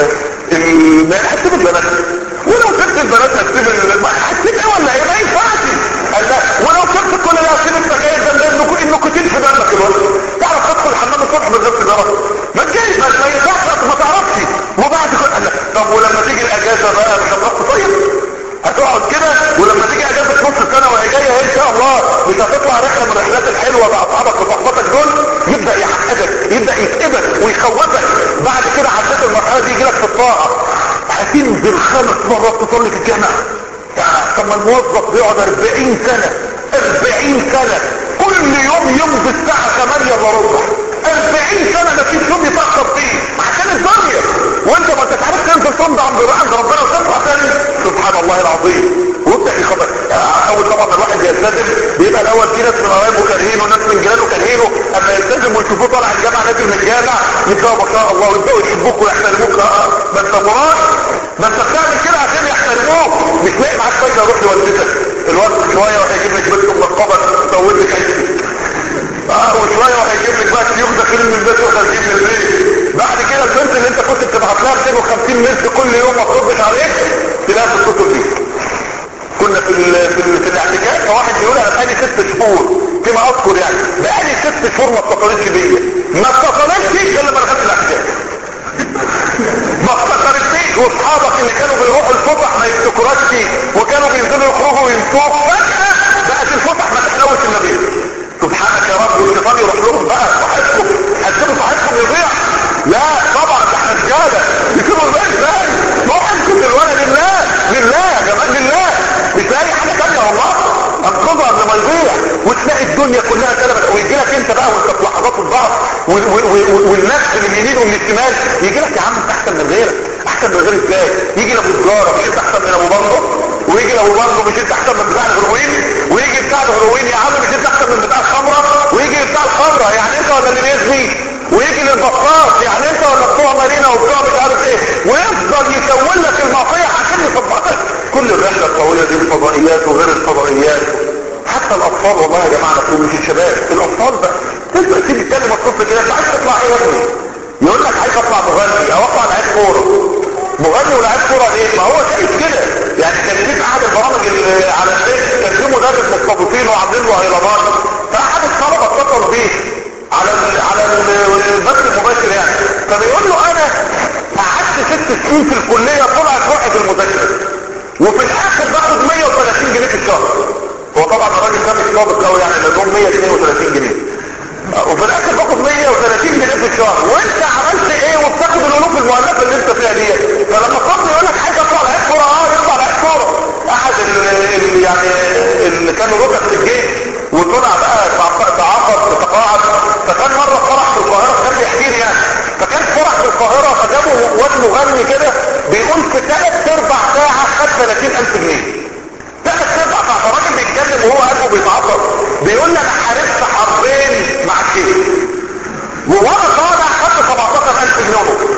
[SPEAKER 1] ال هتسيب البنات ولو سبت البنات هتسيب ال هتسيب ايه ولا ايه ما ينفعش قال لا ولو سبت كل ده هتسيب السجاير ده لانه النيكوتين في دمك الوقت تعرف تدخل الحمام الصبح من غير سيجاره ما تجيش ما ما ينفعش ما تعرفش وبعد كده قال لك طب ولما تيجي الاجازه بقى مش هتروح تصيف هتقعد كده ولما تيجي اجازه نص السنه وهي جايه ان شاء الله مش هتطلع رحله من الرحلات الحلوه مع اصحابك وصحباتك دول يبدا يحققك يبدا يكتبك ويخوفك بعد كده عديت المرحله دي يجي لك في الطاعه هتنزل خمس مرات تصلي في الجامع طب ما الموظف بيقعد 40 سنه 40 سنه كل يوم يمضي الساعه 8 الا ربع 40 سنه ما فيش يوم يتاخر فيه عشان الدنيا وانت ما انت عارف تنزل تمضي عند عند ربنا وتطلع تاني سبحان الله العظيم وابدا يخبر اول طبعا ما الواحد يلتزم بيبقى الاول في ناس من قرايبه كارهينه وناس من جيرانه كارهينه اما يلتزم ويشوفوه طالع الجامعه نازل من الجامع يبداوا ما شاء الله ويبداوا يحبوك ويحترموك اه ما انت مراد ما انت بتعمل كده عشان يحترموك مش لاقي معاك فايده روح لوالدتك الوقت شويه وهيجيب لك بنت منقبه تزود لك عيشتك اه وشويه وهيجيب لك بقى شيوخ داخلين من البيت وخارجين من البيت بعد كده البنت اللي انت كنت بتبعت لها 250 ملك كل يوم ما تردش عليك تلاقي في الكتب دي كنا في ال في, ال في الاعتكاف فواحد يقول انا بقالي ست شهور كما اذكر يعني بقالي ست شهور ما اتصلتش بيا ما اتصلتش الا لما دخلت الاعتكاف ما افتكرتنيش واصحابك اللي كانوا بيروحوا الفسح ما يفتكروكش وكانوا بينزلوا يخرجوا وينسوك فجأة بقت الفسح ما تحلوش النبي سبحانك يا رب والشيطان يروح لهم بقى صاحبكم هتسيبوا صاحبكم يضيع لا طبعا ده احنا رجاله يسيبوا ازاي ازاي موعدكم للولد لله لله يا جماعه لله مش لاقي حاجه ثانيه والله انقذها قبل ما يضيع وتلاقي الدنيا كلها كلمت ويجي لك انت بقى وانت في لحظات الضعف والنفس من اليمين ومن الشمال يجي لك يا عم انت احسن من غيرك احسن من غير ازاي يجي لابو تجاره مش انت احسن من ابو برضه ويجي لابو برضه مش انت احسن من بتاع الهروين ويجي بتاع الهروين يا عم مش انت احسن من بتاع الخمره ويجي بتاع الخمره يعني انت ولا اللي بيزني ويجي للبطاط يعني انت ولا بتوع مارينا وبتوع مش عارف ايه ويفضل يكون لك المعصيه عشان يصبحك كل الرحله الطويله دي الفضائيات وغير الفضائيات حتى الاطفال والله يا جماعه نقول مش الشباب الاطفال بقى تبقى تيجي تكلم الطفل كده انت عايز تطلع ايه يا ابني يقول لك عايز اطلع مغني او اطلع لعيب كوره مغني ولاعيب كوره ايه ما هو شايف كده يعني كان في احد البرامج اللي على الفيس كان في مدرس مستضيفين وعاملين له هيلانات فاحد الطلبه اتصل بيه على ال على البث المباشر يعني فبيقول له انا قعدت ست سنين في الكليه طلعت روحي في المذاكره وفي الاخر باخد 130 جنيه في الشهر هو طبعا الراجل ده مش ضابط قوي يعني لانهم 132 جنيه وفي الاخر باخد 130 جنيه في الشهر وانت عملت ايه وبتاخد الالوف المؤلفه اللي انت فيها دي فلما الطفل يقول لك عايز اطلع لعيب كوره اه يطلع لعيب كوره احد اللي يعني اللي كانوا ركب في الجيش وطلع بقى تعاقد تقاعد فكان مره فرح في القاهره كان بيحكي لي يعني فكان فرح في القاهره فجابوا واد مغني كده بيقول في ثلاث ارباع ساعه خد 30000 جنيه ثلاث ارباع ساعه الراجل بيتكلم وهو قلبه بيتعصب بيقول لي انا حاربت حربين مع الشيخ وانا طالع خدت 17000 جنيه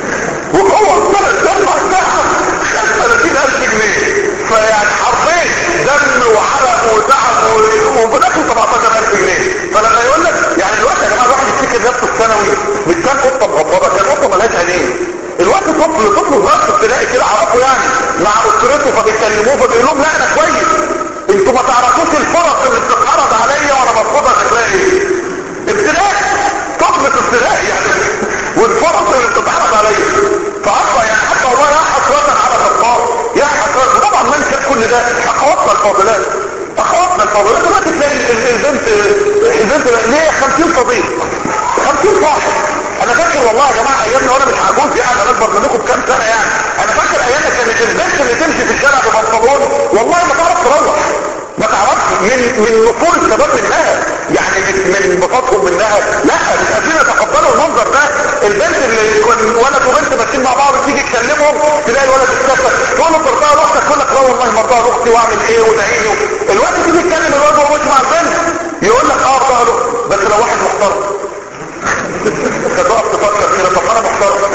[SPEAKER 1] وهو ثلاث ارباع ساعه خد 30000 جنيه فيعني حرفين دم وحرق وتعب وبدأته 17000 جنيه فلما يقول لك يعني الوقت يا جماعه الواحد يفتكر نفسه الثانوي مش كان قطه مغمضه كان قطه مالهاش عينين الوقت طفل طفل صغير في ابتدائي كده عرفه يعني مع اسرته فبيكلموه فبيقول لهم لا انا كويس انتوا ما تعرفوش الفرص اللي بتتعرض عليا وانا مرفوضه شكلها ايه ابتدائي طفل في ابتدائي يعني والفرص اللي بتتعرض عليا فاصلا يعني حتى والله يا حسرة على الخطاب يا حسرة طبعا ما نشاف كل ده اخواتنا الفاضلات اخواتنا الفاضلات دلوقتي تلاقي البنت البنت ليه 50 صديق 50 صاحب انا فاكر والله يا جماعه ايامنا وانا مش عجوز يعني انا اكبر منكم بكام سنه يعني انا فاكر ايامنا كانت البنت اللي تمشي في الشارع ببنطلون والله ما تعرف تروح ما تعرفش من من نفور الشباب منها يعني من انبساطهم منها لا مش قادرين يتقبلوا المنظر ده البنت اللي يكون ولد وبنت ماشيين مع بعض تيجي تكلمهم اختي واعمل ايه ودعيني الوقت تيجي تتكلم الواد وهو مش مع البنت يقول لك اه ظهره بس لو واحد محترم تقف تفكر كده طب انا محترم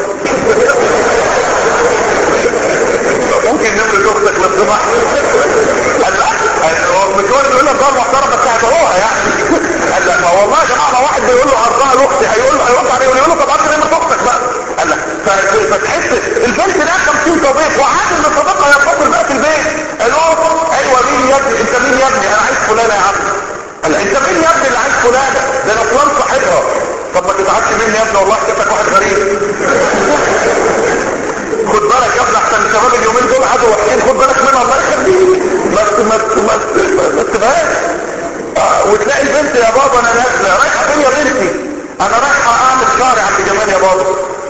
[SPEAKER 1] ممكن نمر اختك لو سمحت قال لا هو مش هو اللي يقول لك ده محترم بس هتروها يعني قال لا ما والله يا جماعه لو واحد بيقول له عرضها لاختي هيقول له هيرد عليه ويقول له طب عرض نمر اختك بقى قال لا فتحس البنت ده 50 صديق وعاد ان صديقها يتصل بقى في البيت قال له ايوه مين يا ابني انت مين يا ابني انا عايز فلانه يا عم قال انت مين يا ابني اللي عايز فلانه ده انا فلان صاحبها طب ما تزعلش مني يا ابني والله كتبك واحد غريب خد بالك يا ابني احسن الشباب اليومين دول قعدوا وحشين خد بالك منها الله يخليك ما ما ما ما تسيبهاش وتلاقي البنت يا بابا انا نازله رايحه فين يا بنتي انا رايحه اعمل شعري عند جمال يا بابا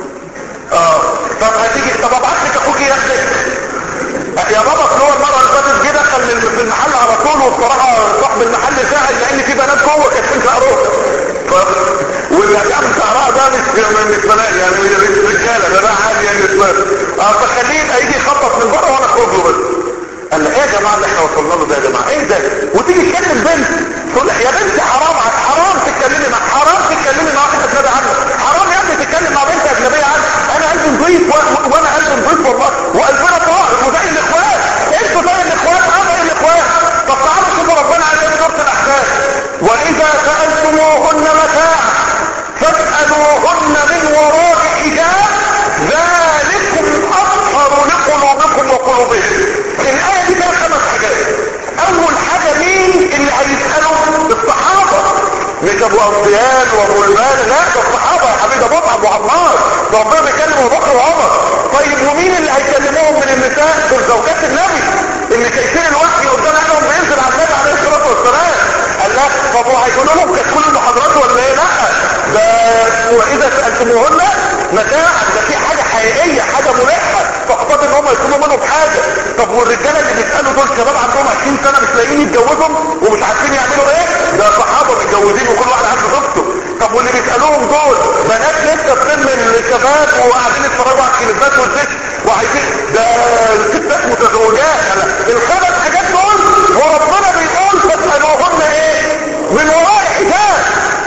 [SPEAKER 1] اه طب هتيجي طب ابعت لك اخوك ياخدك يا بابا فلور المره اللي فاتت جه دخل في المحل على طول وبصراحه صاحب المحل زعل لان في بنات جوه كاتبين شعرهم واللي هيعمل شعرها ده مش مش بنات يعني مش رجاله ده ده عادي يعني مش اه فخليه يجي يخبط من بره وانا اخرج له بس قال له ايه يا جماعه اللي احنا وصلنا له ده يا جماعه ايه ده وتيجي تكلم بنت تقول لها يا بنتي حرام حرام تتكلمي مع حرام تتكلمي مع واحد اجنبي عنك حرام يا ابني تتكلم مع بنت اجنبيه عنك انا قلبي نضيف وانا قلبي نضيف والله وقلبنا طاهر وزي الاخوات انتوا زي الاخوات انا زي الاخوات طب تعالوا شوفوا ربنا عايز ايه سوره الاحزاب واذا سالتموهن متاعا فاسالوهن من وراء حجاب ذلكم اطهر لقلوبكم وقلوبهم الايه دي فيها خمس حاجات اول حاجه مين اللي هيسالوا الصحابه مش ابو ابيان وابو المال لا ده الصحابه يا حبيبي ابو ابو عمار ده ربنا بيكلم ابو بكر وعمر طيب ومين اللي هيكلموهم من النساء دول زوجات النبي اللي شايفين الوحي قدام عينهم بينزل على النبي عليه الصلاه والسلام قال لا طب وهيقولوا لهم كانت كل المحاضرات ولا ايه لا ده واذا سالتموهن متاعا ده في حاجه حقيقيه حاجه ملحه فاقتضى ان هم يكونوا منهم حاجه طب والرجاله اللي بيسالوا دول شباب عندهم 20 سنه مش لاقيين يتجوزهم ومش عارفين يعملوا ايه ده صحابه متجوزين وكل واحد عنده زوجته طب واللي بيسالوهم دول بنات لسه في سن الشباب وقاعدين يتفرجوا على الكليبات والزيت وعايزين ده ستات متزوجات الخمس حاجات دول وربنا بيقول فاسالوهن ايه من وراء حجاب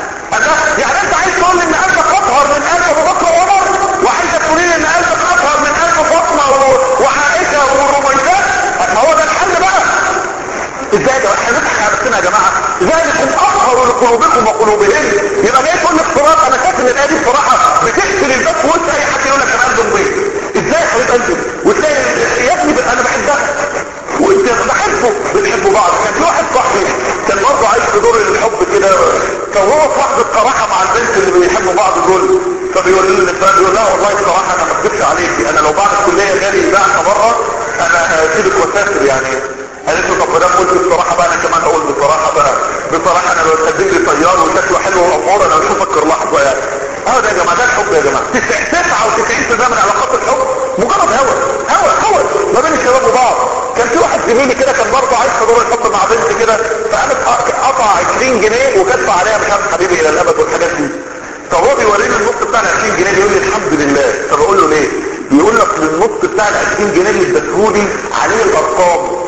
[SPEAKER 1] يعني انت عايز تقول ان قلبك اطهر من قلب ابو بكر وعمر وعايز تقول ان قلبك اطهر من قلب فاطمه وعائشه ورميزات ما هو ده الحل بقى ازاي ده احنا نضحك على نفسنا يا جماعه ذلكم اطهر لقلوبكم وقلوبهم يبقى جاي تقول لك صراحه انا فاكر ان الايه دي بصراحه بتقتل الباب في وسط اي حد يقول لك انا قلبي نظيف ازاي يا حبيب قلبي وتلاقي يا ابني انا بحبها وانت بحبه بنحبوا بعض كان في واحد صاحبي كان برضه عايش في دور الحب كده فهو صاحب الصراحه مع البنت اللي بيحبوا بعض دول فبيقول لي الانسان بيقول لا والله الصراحه انا ما اكذبش عليكي انا لو بعد الكليه جالي بعثه بره انا هسيبك واسافر يعني قالت له طب ما دام قلت الصراحه بقى انا كمان اقول بصراحه بقى بصراحه انا لو تقدم لي طيار وشكله حلو وامور انا مش هفكر لحظه يعني اه ده يا جماعه ده الحب يا جماعه 99% من علاقات الحب مجرد هوى هوى هوى ما بين الشباب وبعض كان في واحد زميلي كده كان برضه عايز في دور الحب مع بنت كده فقامت قطع 20 جنيه وكتب عليها مش عارف حبيبي الى الابد والحاجات دي فهو بيوريني النص بتاع ال 20 جنيه بيقول لي الحمد لله فبقول له ليه؟ بيقول لك النص بتاع ال 20 جنيه اللي اديتهولي عليه الارقام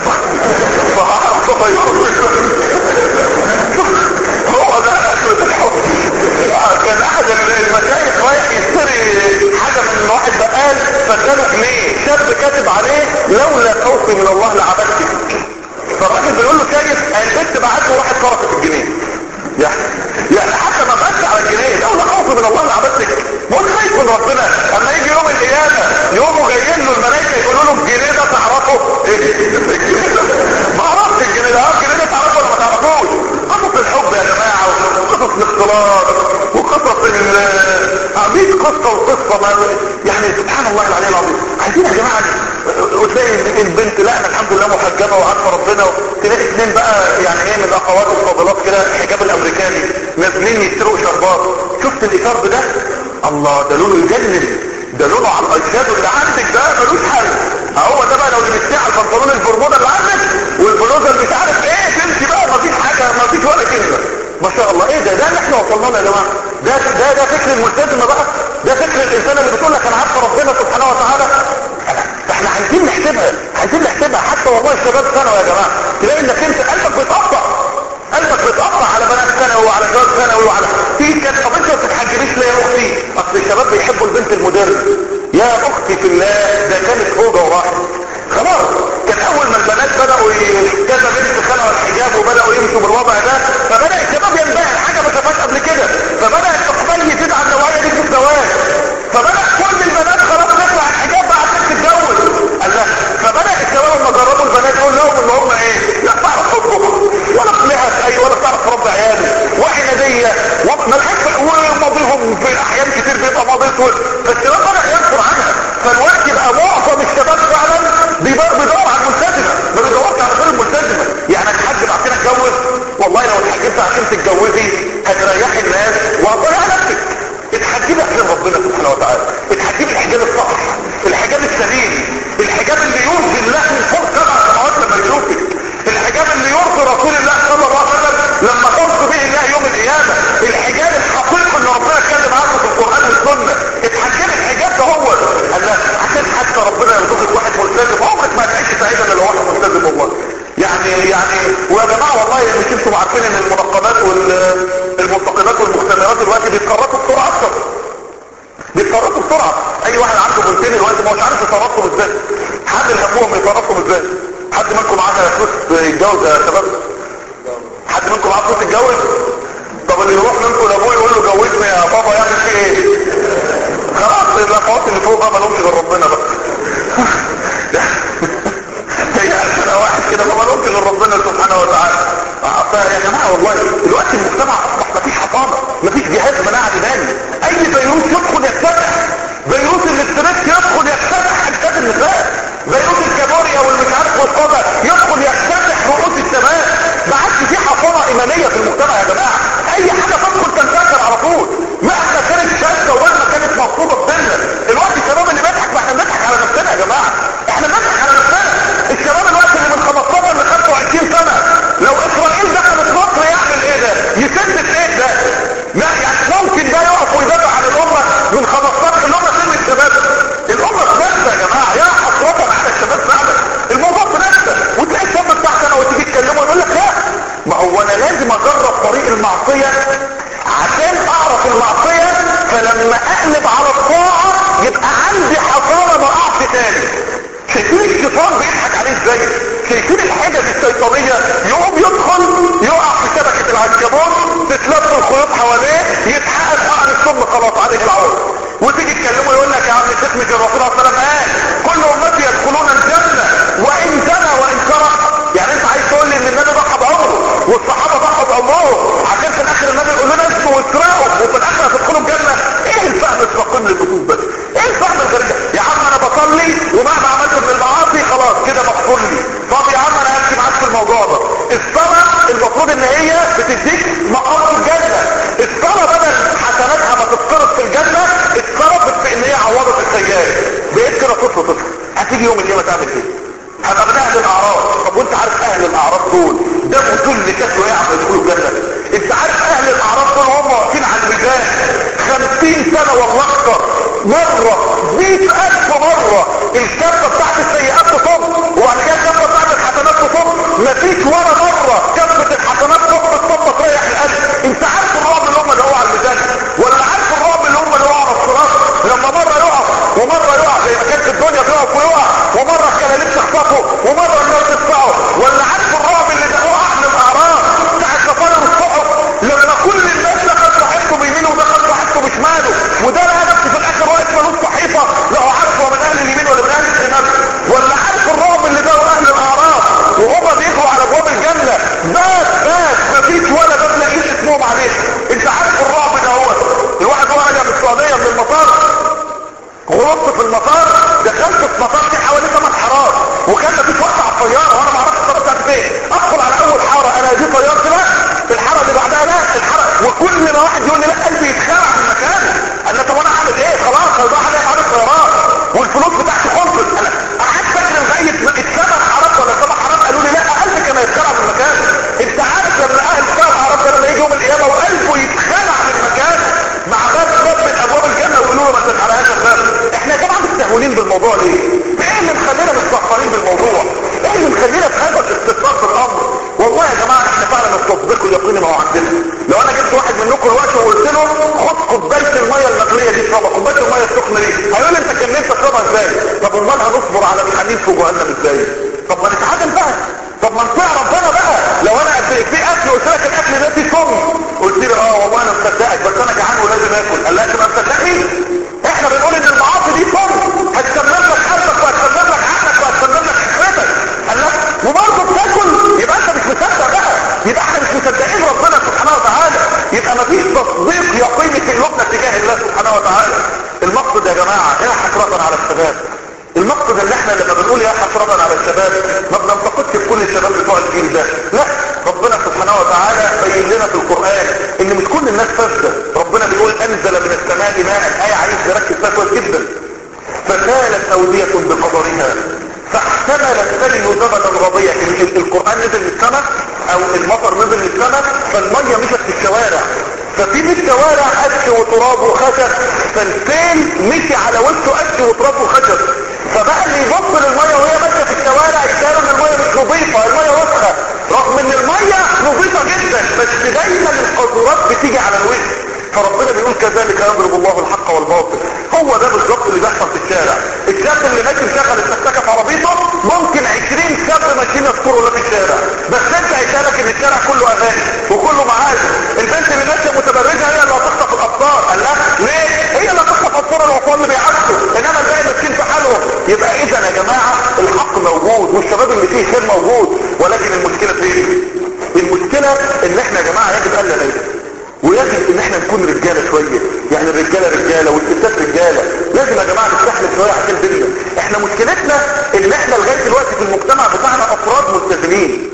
[SPEAKER 1] هو ده اخرة الحب كان احد المشايخ رايح يشتري حاجة من واحد بقال فاداله جنيه شاب كاتب عليه لولا خوفي من الله لعبدتك فالراجل بيقول له شايف البنت بعت له واحد صرفت الجنيه يعني يعني حتى ما بقتش على الجنيه لولا خوفي من الله لعبدتك مش خايف من ربنا اما يجي يوم القيامه يومه جايين له الملائكه يقولوا له الجنيه ده تعرفه ايه ما اعرفش الجنيه ده الجنيه ده تعرفه ولا ما تعرفوش قصص الحب يا جماعه وقصص الاختلاط وقصص ال 100 قصه وقصه ما يعني سبحان الله العلي العظيم عايزين يا جماعه وتلاقي البنت لا انا الحمد لله محجبه وعارفه ربنا تلاقي اثنين بقى يعني ايه من الاخوات الفاضلات كده الحجاب الامريكاني نازلين يشتروا شربات شفت الايثار ده الله ده لونه يجنن ده لونه على الايشادو اللي عندك ده ملوش حل هو ده بقى لو لبستيه على البنطلون البرمودا اللي عندك والبلوزه اللي مش عارف ايه تمشي بقى مفيش حاجه مفيش ولا كلمه ما شاء الله ايه ده ده اللي احنا وصلنا له يا جماعه ده ده ده فكر الملتزمه بقى ده فكر الانسان اللي بتقول لك انا عارفه ربنا سبحانه وتعالى احنا عايزين نحسبها عايزين نحسبها حتى والله الشباب ثانوي يا جماعه تلاقي انك انت قلبك بيتقطع قلبك بيتقطع على بنات ثانوي وعلى جواز ثانوي وعلى في كان طب انت ما بتتحجبيش ليه يا اختي اصل الشباب بيحبوا البنت المدرب يا اختي في الله ده كانت اوضه وراحت خلاص كان اول ما البنات بدأوا كذا بنت خلعوا الحجاب وبدأوا يمشوا بالوضع ده فبدأ الشباب ينبهر حاجة ما شافهاش قبل كده فبدأ الاقبال يزيد على النوعية دي في الزواج فبدأ كل البنات خلاص تطلع الحجاب بقى عشان تتجوز قال لا فبدأ الشباب لما جربوا البنات يقول لهم ان هم ايه لا تعرف تطبخ ولا طلعت اي ولا تعرف تربي عيالي وعنادية وملحق وماضيهم في احيان كتير بيبقى ماضي اسود فالشباب بدأ ينفر عنها فالوقت يبقى معظم الشباب فعلا بيدور بيدور على الملتزمه ما بيدورش على غير الملتزمه يعني اتحجب عشان اتجوز والله لو اتحجبت عشان تتجوزي هتريحي الناس وهتضيع نفسك اتحجبي عشان ربنا سبحانه وتعالى اتحجبي الحجاب الصح الحجاب السليم الحجاب اللي يرضي الله من فوق سبع سماوات لما يشوفك الحجاب اللي يرضي رسول الله صلى الله عليه وسلم لما ترضي به الله يوم القيامه الحجاب الحقيقي اللي ربنا اتكلم عنه في القران والسنه اتحجبي الحجاب ده هو قال لا عشان حتى ربنا يرزقك واحد ملتزم عمرك ما هتعيش سعيدا الا لو واحد ملتزم والله يعني يعني ويا جماعه والله مش انتم عارفين ان المنقبات والمنتقبات والمختمرات دلوقتي بيتكرروا بسرعه اكتر بيتكرروا بسرعه اي واحد عنده بنتين دلوقتي ما هوش عارف يتربطهم ازاي حد همهم يتربطهم ازاي حد منكم معاه فلوس يتجوز يا شباب حد منكم معاه فلوس يتجوز طب اللي يروح منكم لابوه يقول له جوزني يا بابا يعمل فيه ايه خلاص الاخوات اللي فوق بقى مالهمش غير ربنا بقى هي انا واحد كده ما مالهمش غير ربنا سبحانه وتعالى يا جماعه والله دلوقتي المجتمع اصبح مفيش حصانه مفيش جهاز مناعه دماني اي فيروس يدخل يفتتح فيروس الاسترس يدخل يفتتح اجساد النساء فيروس الكابوريا والمش عارف والقضاء يدخل يفتتح رؤوس الشباب ما عادش في حصانه ايمانيه في المجتمع يا جماعه اي حاجه تدخل تنتشر على طول مهما كانت شاذه ومهما كانت مقصوده بسنه الوقت الشباب اللي بيضحك ما احنا بنضحك على نفسنا يا جماعه احنا بنضحك على نفسنا الشباب الوقت اللي من 15 ل 25 سنه لو اسرائيل دخلت مصر يعمل ايه ده يسد ايه ده لا يعني ممكن ده يقف ويدافع عن الامه من 15 الامه سن الشباب الامه في نفسها يا جماعه يا حسرة على الشباب فعلا الموضوع في نفسه وتلاقي الشاب بتاعك انا وتيجي تكلمه يقول لك لا ما هو انا لازم اجرب طريق المعصيه عشان اعرف المعصيه فلما اقلب على الطاعه يبقى عندي حصانه ما اقعش تاني شايفين الشيطان بيضحك عليه ازاي شايفين الحجج الشيطانيه يقوم يدخل يقع في شبكه العنكبوت تتلف الخيوط حواليه يتحقق حقن السم خلاص عليه العور وتيجي تكلمه يقول لك يا عم الشيخ مش الرسول صلى الله عليه وسلم قال كل امتي يدخلون الجنه وان زنى وان سرق يعني انت عايز تقول لي ان النبي ضحى بعمره والصحابه ضحوا بعمرهم عشان في الاخر النبي يقول لنا اسمه واسرقوا وفي الاخر هتدخلوا الجنه ايه الفهم الفقير للنصوص ده ايه الفهم الغريب يا عم انا بصلي ومهما عملت من المعاصي خلاص كده مغفور لي طب يا عم انا همشي معاك في الموضوع ده الصلاه المفروض ان هي بتديك مقام في الجنه الصلاه بدل حسناتها ما تتصرف في الجنه اتصرفت في ان هي عوضت السيئات بقيت كده طفل طفل هتيجي يوم القيامه تعمل ايه هبقى من اهل الاعراض طب وانت عارف اهل الاعراض دول ده كل كسر يعمل يدخلوا الجنه انت عارف اهل الاعراض دول هم واقفين على الميزان خمسين سنه والله اكتر مره مئة الف مره الكفه بتاعت السيئات تصب وبعد كده الكفه بتاعت الحسنات تصب مفيش ولا مره كفه الحسنات تصب تصب تريح القلب انت عارف الرعب اللي هم اللي على الميزان ولا عارف الرعب اللي هم اللي على الصراط لما مره يقع ومره يقع زي ما كانت الدنيا تقف ويقع ومره الكلاليب تخطفه ومره النار تدفعه ولا عارف الرعب اللي ده اهل الاعراض بتاع الكفاره والصحف لما كل الناس دخلت راحتكم بيمينه ودخلت راحتكم بشماله وده لقى نفسه في الاخر واقف ملوش صحيفه لا هو عارف هو من اهل اليمين ولا من اهل الشمال ولا عارف الرعب اللي ده اهل الاعراض وهما بيجروا على ابواب الجنه بس بس مفيش ولا باب لاقيين اسمهم عليه انت عارف الرعب ده هو الواحد هو راجع من السعوديه من المطار غلطت في المطار دخلت في مطار فيه حوالي 8 حارات وكان مفيش وقت على الطياره وانا ما اعرفش الطياره بتاعت فين ادخل على اول حاره انا دي طيارتي لا الحاره اللي بعدها لا الحاره وكل ما واحد يقول لي لا قلبي يتخلع من مكانه قال لي طب انا اعمل ايه خلاص هيضيع عليا حاره الطيران والفلوس بتاعتي خلصت انا قعدت فاكر لغايه الثمان حارات ولا سبع حارات قالوا لي لا قلبي كان هيتخلع من مكانه انت عارف لما اهل السبع حارات ده لما يجي يوم القيامه وقلبه يتخلع من مكانه مع باب باب من ابواب الجنه ويقولوا له ما تتحرقهاش الباب احنا طبعا مستهونين بالموضوع ليه؟ ايه اللي مخلينا دلوقتي وقلت له خد كوبايه الميه المغليه دي اشربها كوبايه الميه السخنه دي هيقول لي انت كان نفسك تشربها ازاي طب امال هنصبر على الحنين في جهنم ازاي طب ما نتعادل بقى طب ما نطيع ربنا بقى لو انا في اكل قلت لك الاكل ده فيه سم قلت لي اه والله انا مصدقك بس انا جعان ولازم اكل قال لا انت ما مصدقني احنا بنقول ان المعاصي دي سم هتكمل لك قلبك وهتكمل لك عقلك وهتكمل لك حكمتك قال لك وبرضه بتاكل يبقى انت مش مصدق بقى يبقى احنا مش مصدقين ربنا سبحانه وتعالى يبقى مفيش تصديق يقيني في قلوبنا تجاه الله سبحانه وتعالى المقصد يا جماعه هنا حسرة على الشباب المقصد اللي احنا لما بنقول يا حسرة على الشباب ما بننتقدش بكل الشباب بتوع الجيل ده لا ربنا سبحانه وتعالى بين لنا في القرآن ان مش كل الناس فاسدة ربنا بيقول انزل من السماء ماء ايه عايز نركز فيها كويس جدا فكانت اودية بقدرها فاحتمل السلم زبدا رضيا القرآن نزل من السماء او المطر نزل من السماء فالمية مشت في الشوارع ففي في الشوارع قش وتراب وخشب فالسيل مشي على وشه قش وتراب وخشب فبقى اللي يبص للمية وهي ماشية في الشوارع يشتروا ان المية مش نظيفة المية وسخة رغم ان المية نظيفة جدا بس دايما القذورات بتيجي على الوجه فربنا بيقول كذلك يضرب الله الحق والباطل هو ده بالظبط اللي بيحصل في الشارع الشاب اللي ماشي مشغل السكسكه في عربيته ممكن 20 شاب ماشيين يذكروا له في الشارع بس انت هيسالك ان الشارع كله اغاني وكله معازف البنت اللي ماشيه متبرجه هي اللي هتخطف الابصار قال لا ليه هي اللي هتخطف ابصار العقول اللي بيعكسوا انما الباقي ماسكين في حالهم يبقى اذا يا جماعه الحق موجود والشباب اللي فيه خير موجود ولكن المشكله فين المشكله ان احنا يا جماعه يجب الا نيجي ويجب ان احنا نكون رجاله شويه يعني الرجاله رجاله والستات رجاله لازم يا جماعه نستحمل شويه عشان ديننا احنا مشكلتنا ان احنا لغايه دلوقتي في المجتمع بتاعنا افراد ملتزمين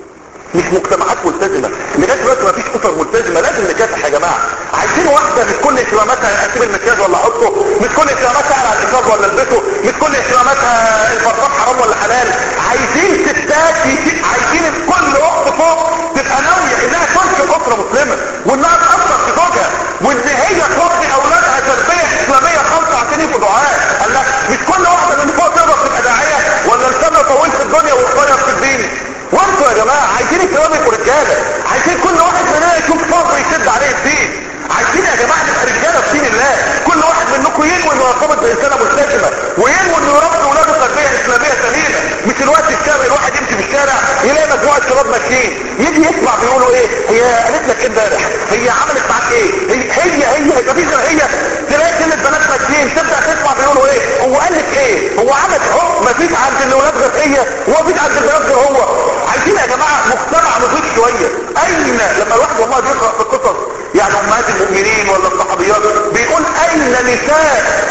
[SPEAKER 1] مش مجتمعات ملتزمه لغايه دلوقتي ما فيش اسر ملتزمه لازم نكافح يا جماعه عايزين واحده مش كل اهتماماتها اسيب المكياج ولا احطه مش كل اهتماماتها على الحجاب ولا البسه مش كل اهتماماتها الفرقات حرام ولا حلال عايزين ستات عايزين كل اخت فوق تبقى ناويه انها تنشئ اسره مسلمه وانها تاثر في زوجها وان هي تربي اولادها تربيه اسلاميه خالصه عشان يبقوا دعاء قال لك مش كل واحده من فوق تقدر تبقى داعيه ولا لسانها طويل في الدنيا وقصير في الدين وانتوا يا جماعه عايزين الشباب يبقوا رجاله عايزين كل واحد مننا يشوف فضل يشد عليه الدين عايزين يا جماعه نبقى رجاله في دين الله كل واحد منكم ينوي انه يرتبط بانسانه ملتزمه وينوي انه يربي اولاده تربيه اسلاميه سليمه مش الوقت الشارع الواحد يمشي في الشارع يلاقي مجموعه شباب ماشيين يجي يسمع بيقولوا ايه هي قالت لك امبارح هي عملت معاك ايه هي هي هي هي مفيش غير هي تلاقي كلمه بنات ماشيين تبدا تسمع بيقولوا ايه هو قال لك ايه هو عمل هو مفيش عند الاولاد غير هي ومفيش عند البنات غير هو عايزين يا جماعه مجتمع نضيف شويه اين لما الواحد والله بيقرا في القصص يعني امهات المؤمنين ولا الصحابيات بيقول اين نساء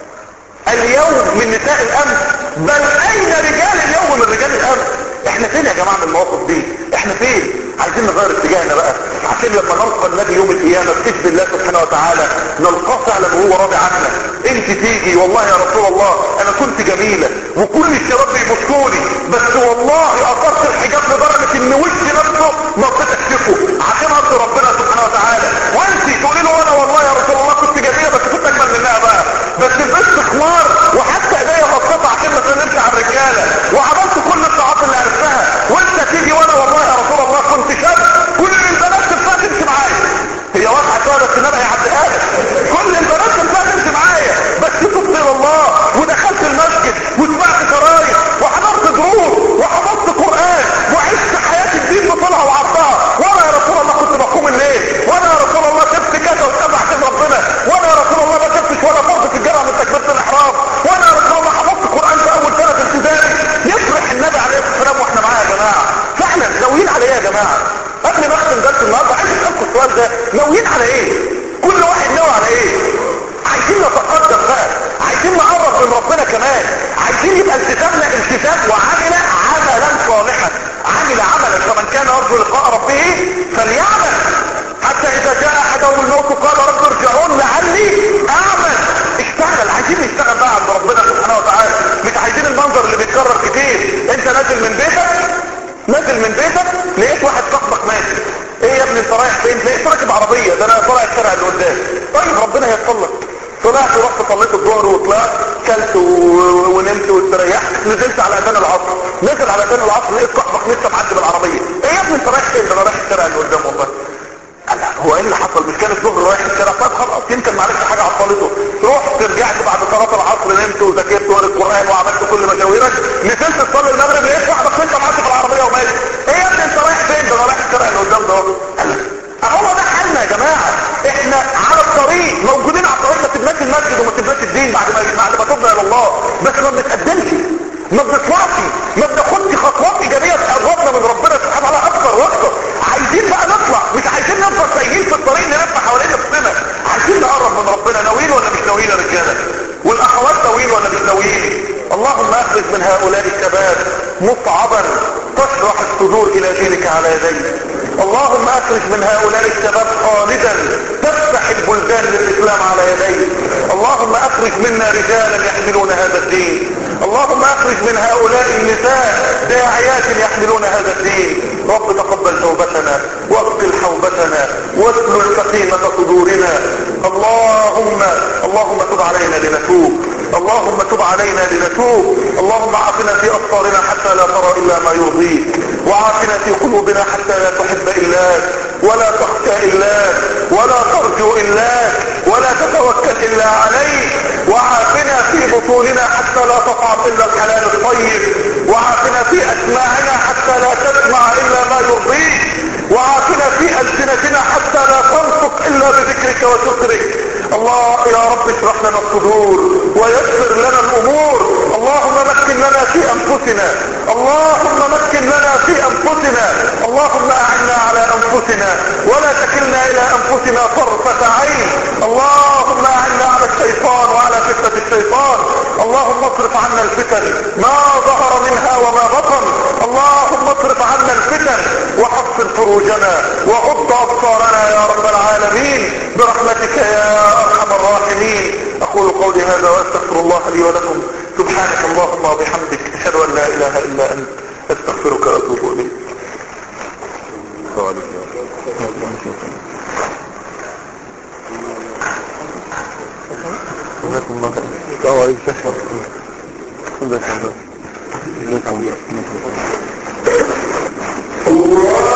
[SPEAKER 1] اليوم من نساء الامس بل اين رجال اليوم من رجال الامس احنا فين يا جماعه من المواقف دي احنا فين عايزين نغير اتجاهنا بقى عشان لما نلقى النبي يوم القيامه باذن الله سبحانه وتعالى نلقاه فعلا وهو راضي عنا انت تيجي والله يا رسول الله انا كنت جميله وكل الشباب بيبصوني بس والله اثرت الحجاب لدرجه ان وشي نفسه نطيت اكتفه عشان ارضي ربنا سبحانه وتعالى وانت تقولي له انا والله يا رسول الله كنت جميله بس كنت اجمل منها بقى بس لبست خمار وحتى ايديا مبسوطه عشان ما تسلمش على الرجاله وعملت كل الطاعات اللي عرفتها وانت تيجي وانا والله يا رسول الله كنت شاب كل البنات تبقى تمشي معايا هي واقعه كده بس انما هيعديها لك كل البنات تبقى تمشي معايا بس تبت الى الله ودخلت المسجد وسمعت شرايط وحضرت دروس وحفظت قران وعشت حياه الدين بطولها وعرضها وانا يا رسول الله كنت بقوم الليل وانا يا رسول الله شفت كذا وكذا عشان ربنا وانا يا رسول الله ما شفتش ولا فرض في الجامعه من تكبيره الاحرام وانا يا رسول الله حفظت قران في اول سنه ابتدائي يفرح النبي عليه الصلاه والسلام واحنا معاه يا جماعه فعلا ناويين على ايه يا جماعه قبل ما اختم درس النهارده عايز اسالكم السؤال ده ناويين على ايه كل واحد ناوي على ايه عايزين نتقدم بقى عايزين نقرب من ربنا كمان عايزين يبقى التزامنا التزام وعمل عملا صالحا عمل عملا فمن كان يرجو لقاء ربه فليعمل حتى اذا جاء احدهم الموت قال رب ارجعون لعلي اعمل اشتغل عايزين نشتغل بقى عند ربنا سبحانه وتعالى مش عايزين المنظر اللي بيتكرر كتير انت نازل من بيتك نازل من بيتك لقيت واحد صاحبك ماشي ايه يا ابني انت رايح فين لقيت راكب عربيه ده انا طالع الشارع اللي قدام طيب ربنا هيصلك طلعت ورحت صليت الظهر وطلعت كلت و... ونمت واستريحت نزلت على اذان العصر نزل على اذان العصر لقيت صاحبك لسه معدي بالعربيه ايه يا ابني انت رايح فين ده انا رايح الشارع اللي قدام والله قال هو ايه اللي حصل مش كان الظهر رايح الشارع طب خلاص يمكن معلش حاجه عطلته رحت رجعت بعد صلاه العصر نمت وذاكرت ورا القران وعملت كل مشاويرك نزلت تصلي المغرب لقيت واحده خلصه معاك في العربيه وماشي ايه يا ابني انت رايح فين ده انا رايح الشارع اللي قدام ده اهو هو ده حالنا يا جماعه احنا على الطريق موجودين على الطريق ما تبناش المسجد وما تبناش الدين بعد ما بعد ما تبنى الى الله بس ما بنتقدمش ما بنطلعش ما بناخدش خطوات ايجابيه تقربنا من ربنا سبحانه وتعالى اكتر واكتر عايزين بقى نطلع مش عايزين نفضل تايهين في الطريق نلف حوالين نفسنا عايزين نقرب من ربنا ناويين ولا مش ناويين يا رجاله والاخوات ناويين ولا مش ناويين اللهم اخرج من هؤلاء الشباب مصعبا تشرح الصدور الى دينك على يديك اللهم اخرج من هؤلاء الشباب خالدا تفتح البلدان للاسلام على يديك اللهم اخرج منا رجالا يحملون هذا الدين اللهم اخرج من هؤلاء النساء داعيات يحملون هذا الدين رب تقبل توبتنا واغسل حوبتنا واسلل سقيمة صدورنا اللهم اللهم تب علينا لنتوب اللهم تب علينا لنتوب اللهم عافنا في أبصارنا حتى لا ترى إلا ما يرضيك وعافنا في قلوبنا حتى لا تحب إلاك ولا تخشى إلاك ولا ترجو إلاك ولا تتوكل إلا عليك وعافنا في بطوننا حتى لا تطعم إلا الحلال الطيب وعافنا في أسماعنا حتى لا تسمع إلا ما يرضيك وعافنا في ألسنتنا حتى لا تنطق إلا بذكرك وشكرك الله يا رب اشرح لنا الصدور ويسر لنا الأمور اللهم مكن لنا في أنفسنا اللهم مكن لنا في أنفسنا اللهم أعنا على أنفسنا ولا تكلنا إلى أنفسنا طرفة عين اللهم أعنا على الشيطان وعلى فتنة الشيطان اللهم اصرف عنا الفتن ما ظهر منها وما بطن اللهم اصرف عنا الفتن وحصن فروجنا وغض أبصارنا يا رب العالمين برحمتك يا أرحم الراحمين أقول قولي هذا وأستغفر الله لي ولكم سبحانك اللهم وبحمدك أشهد أن لا إله إلا أنت أستغفرك وأتوب إليك جزاكم الله خير. السلام عليكم. جزاكم الله. جزاكم الله. الله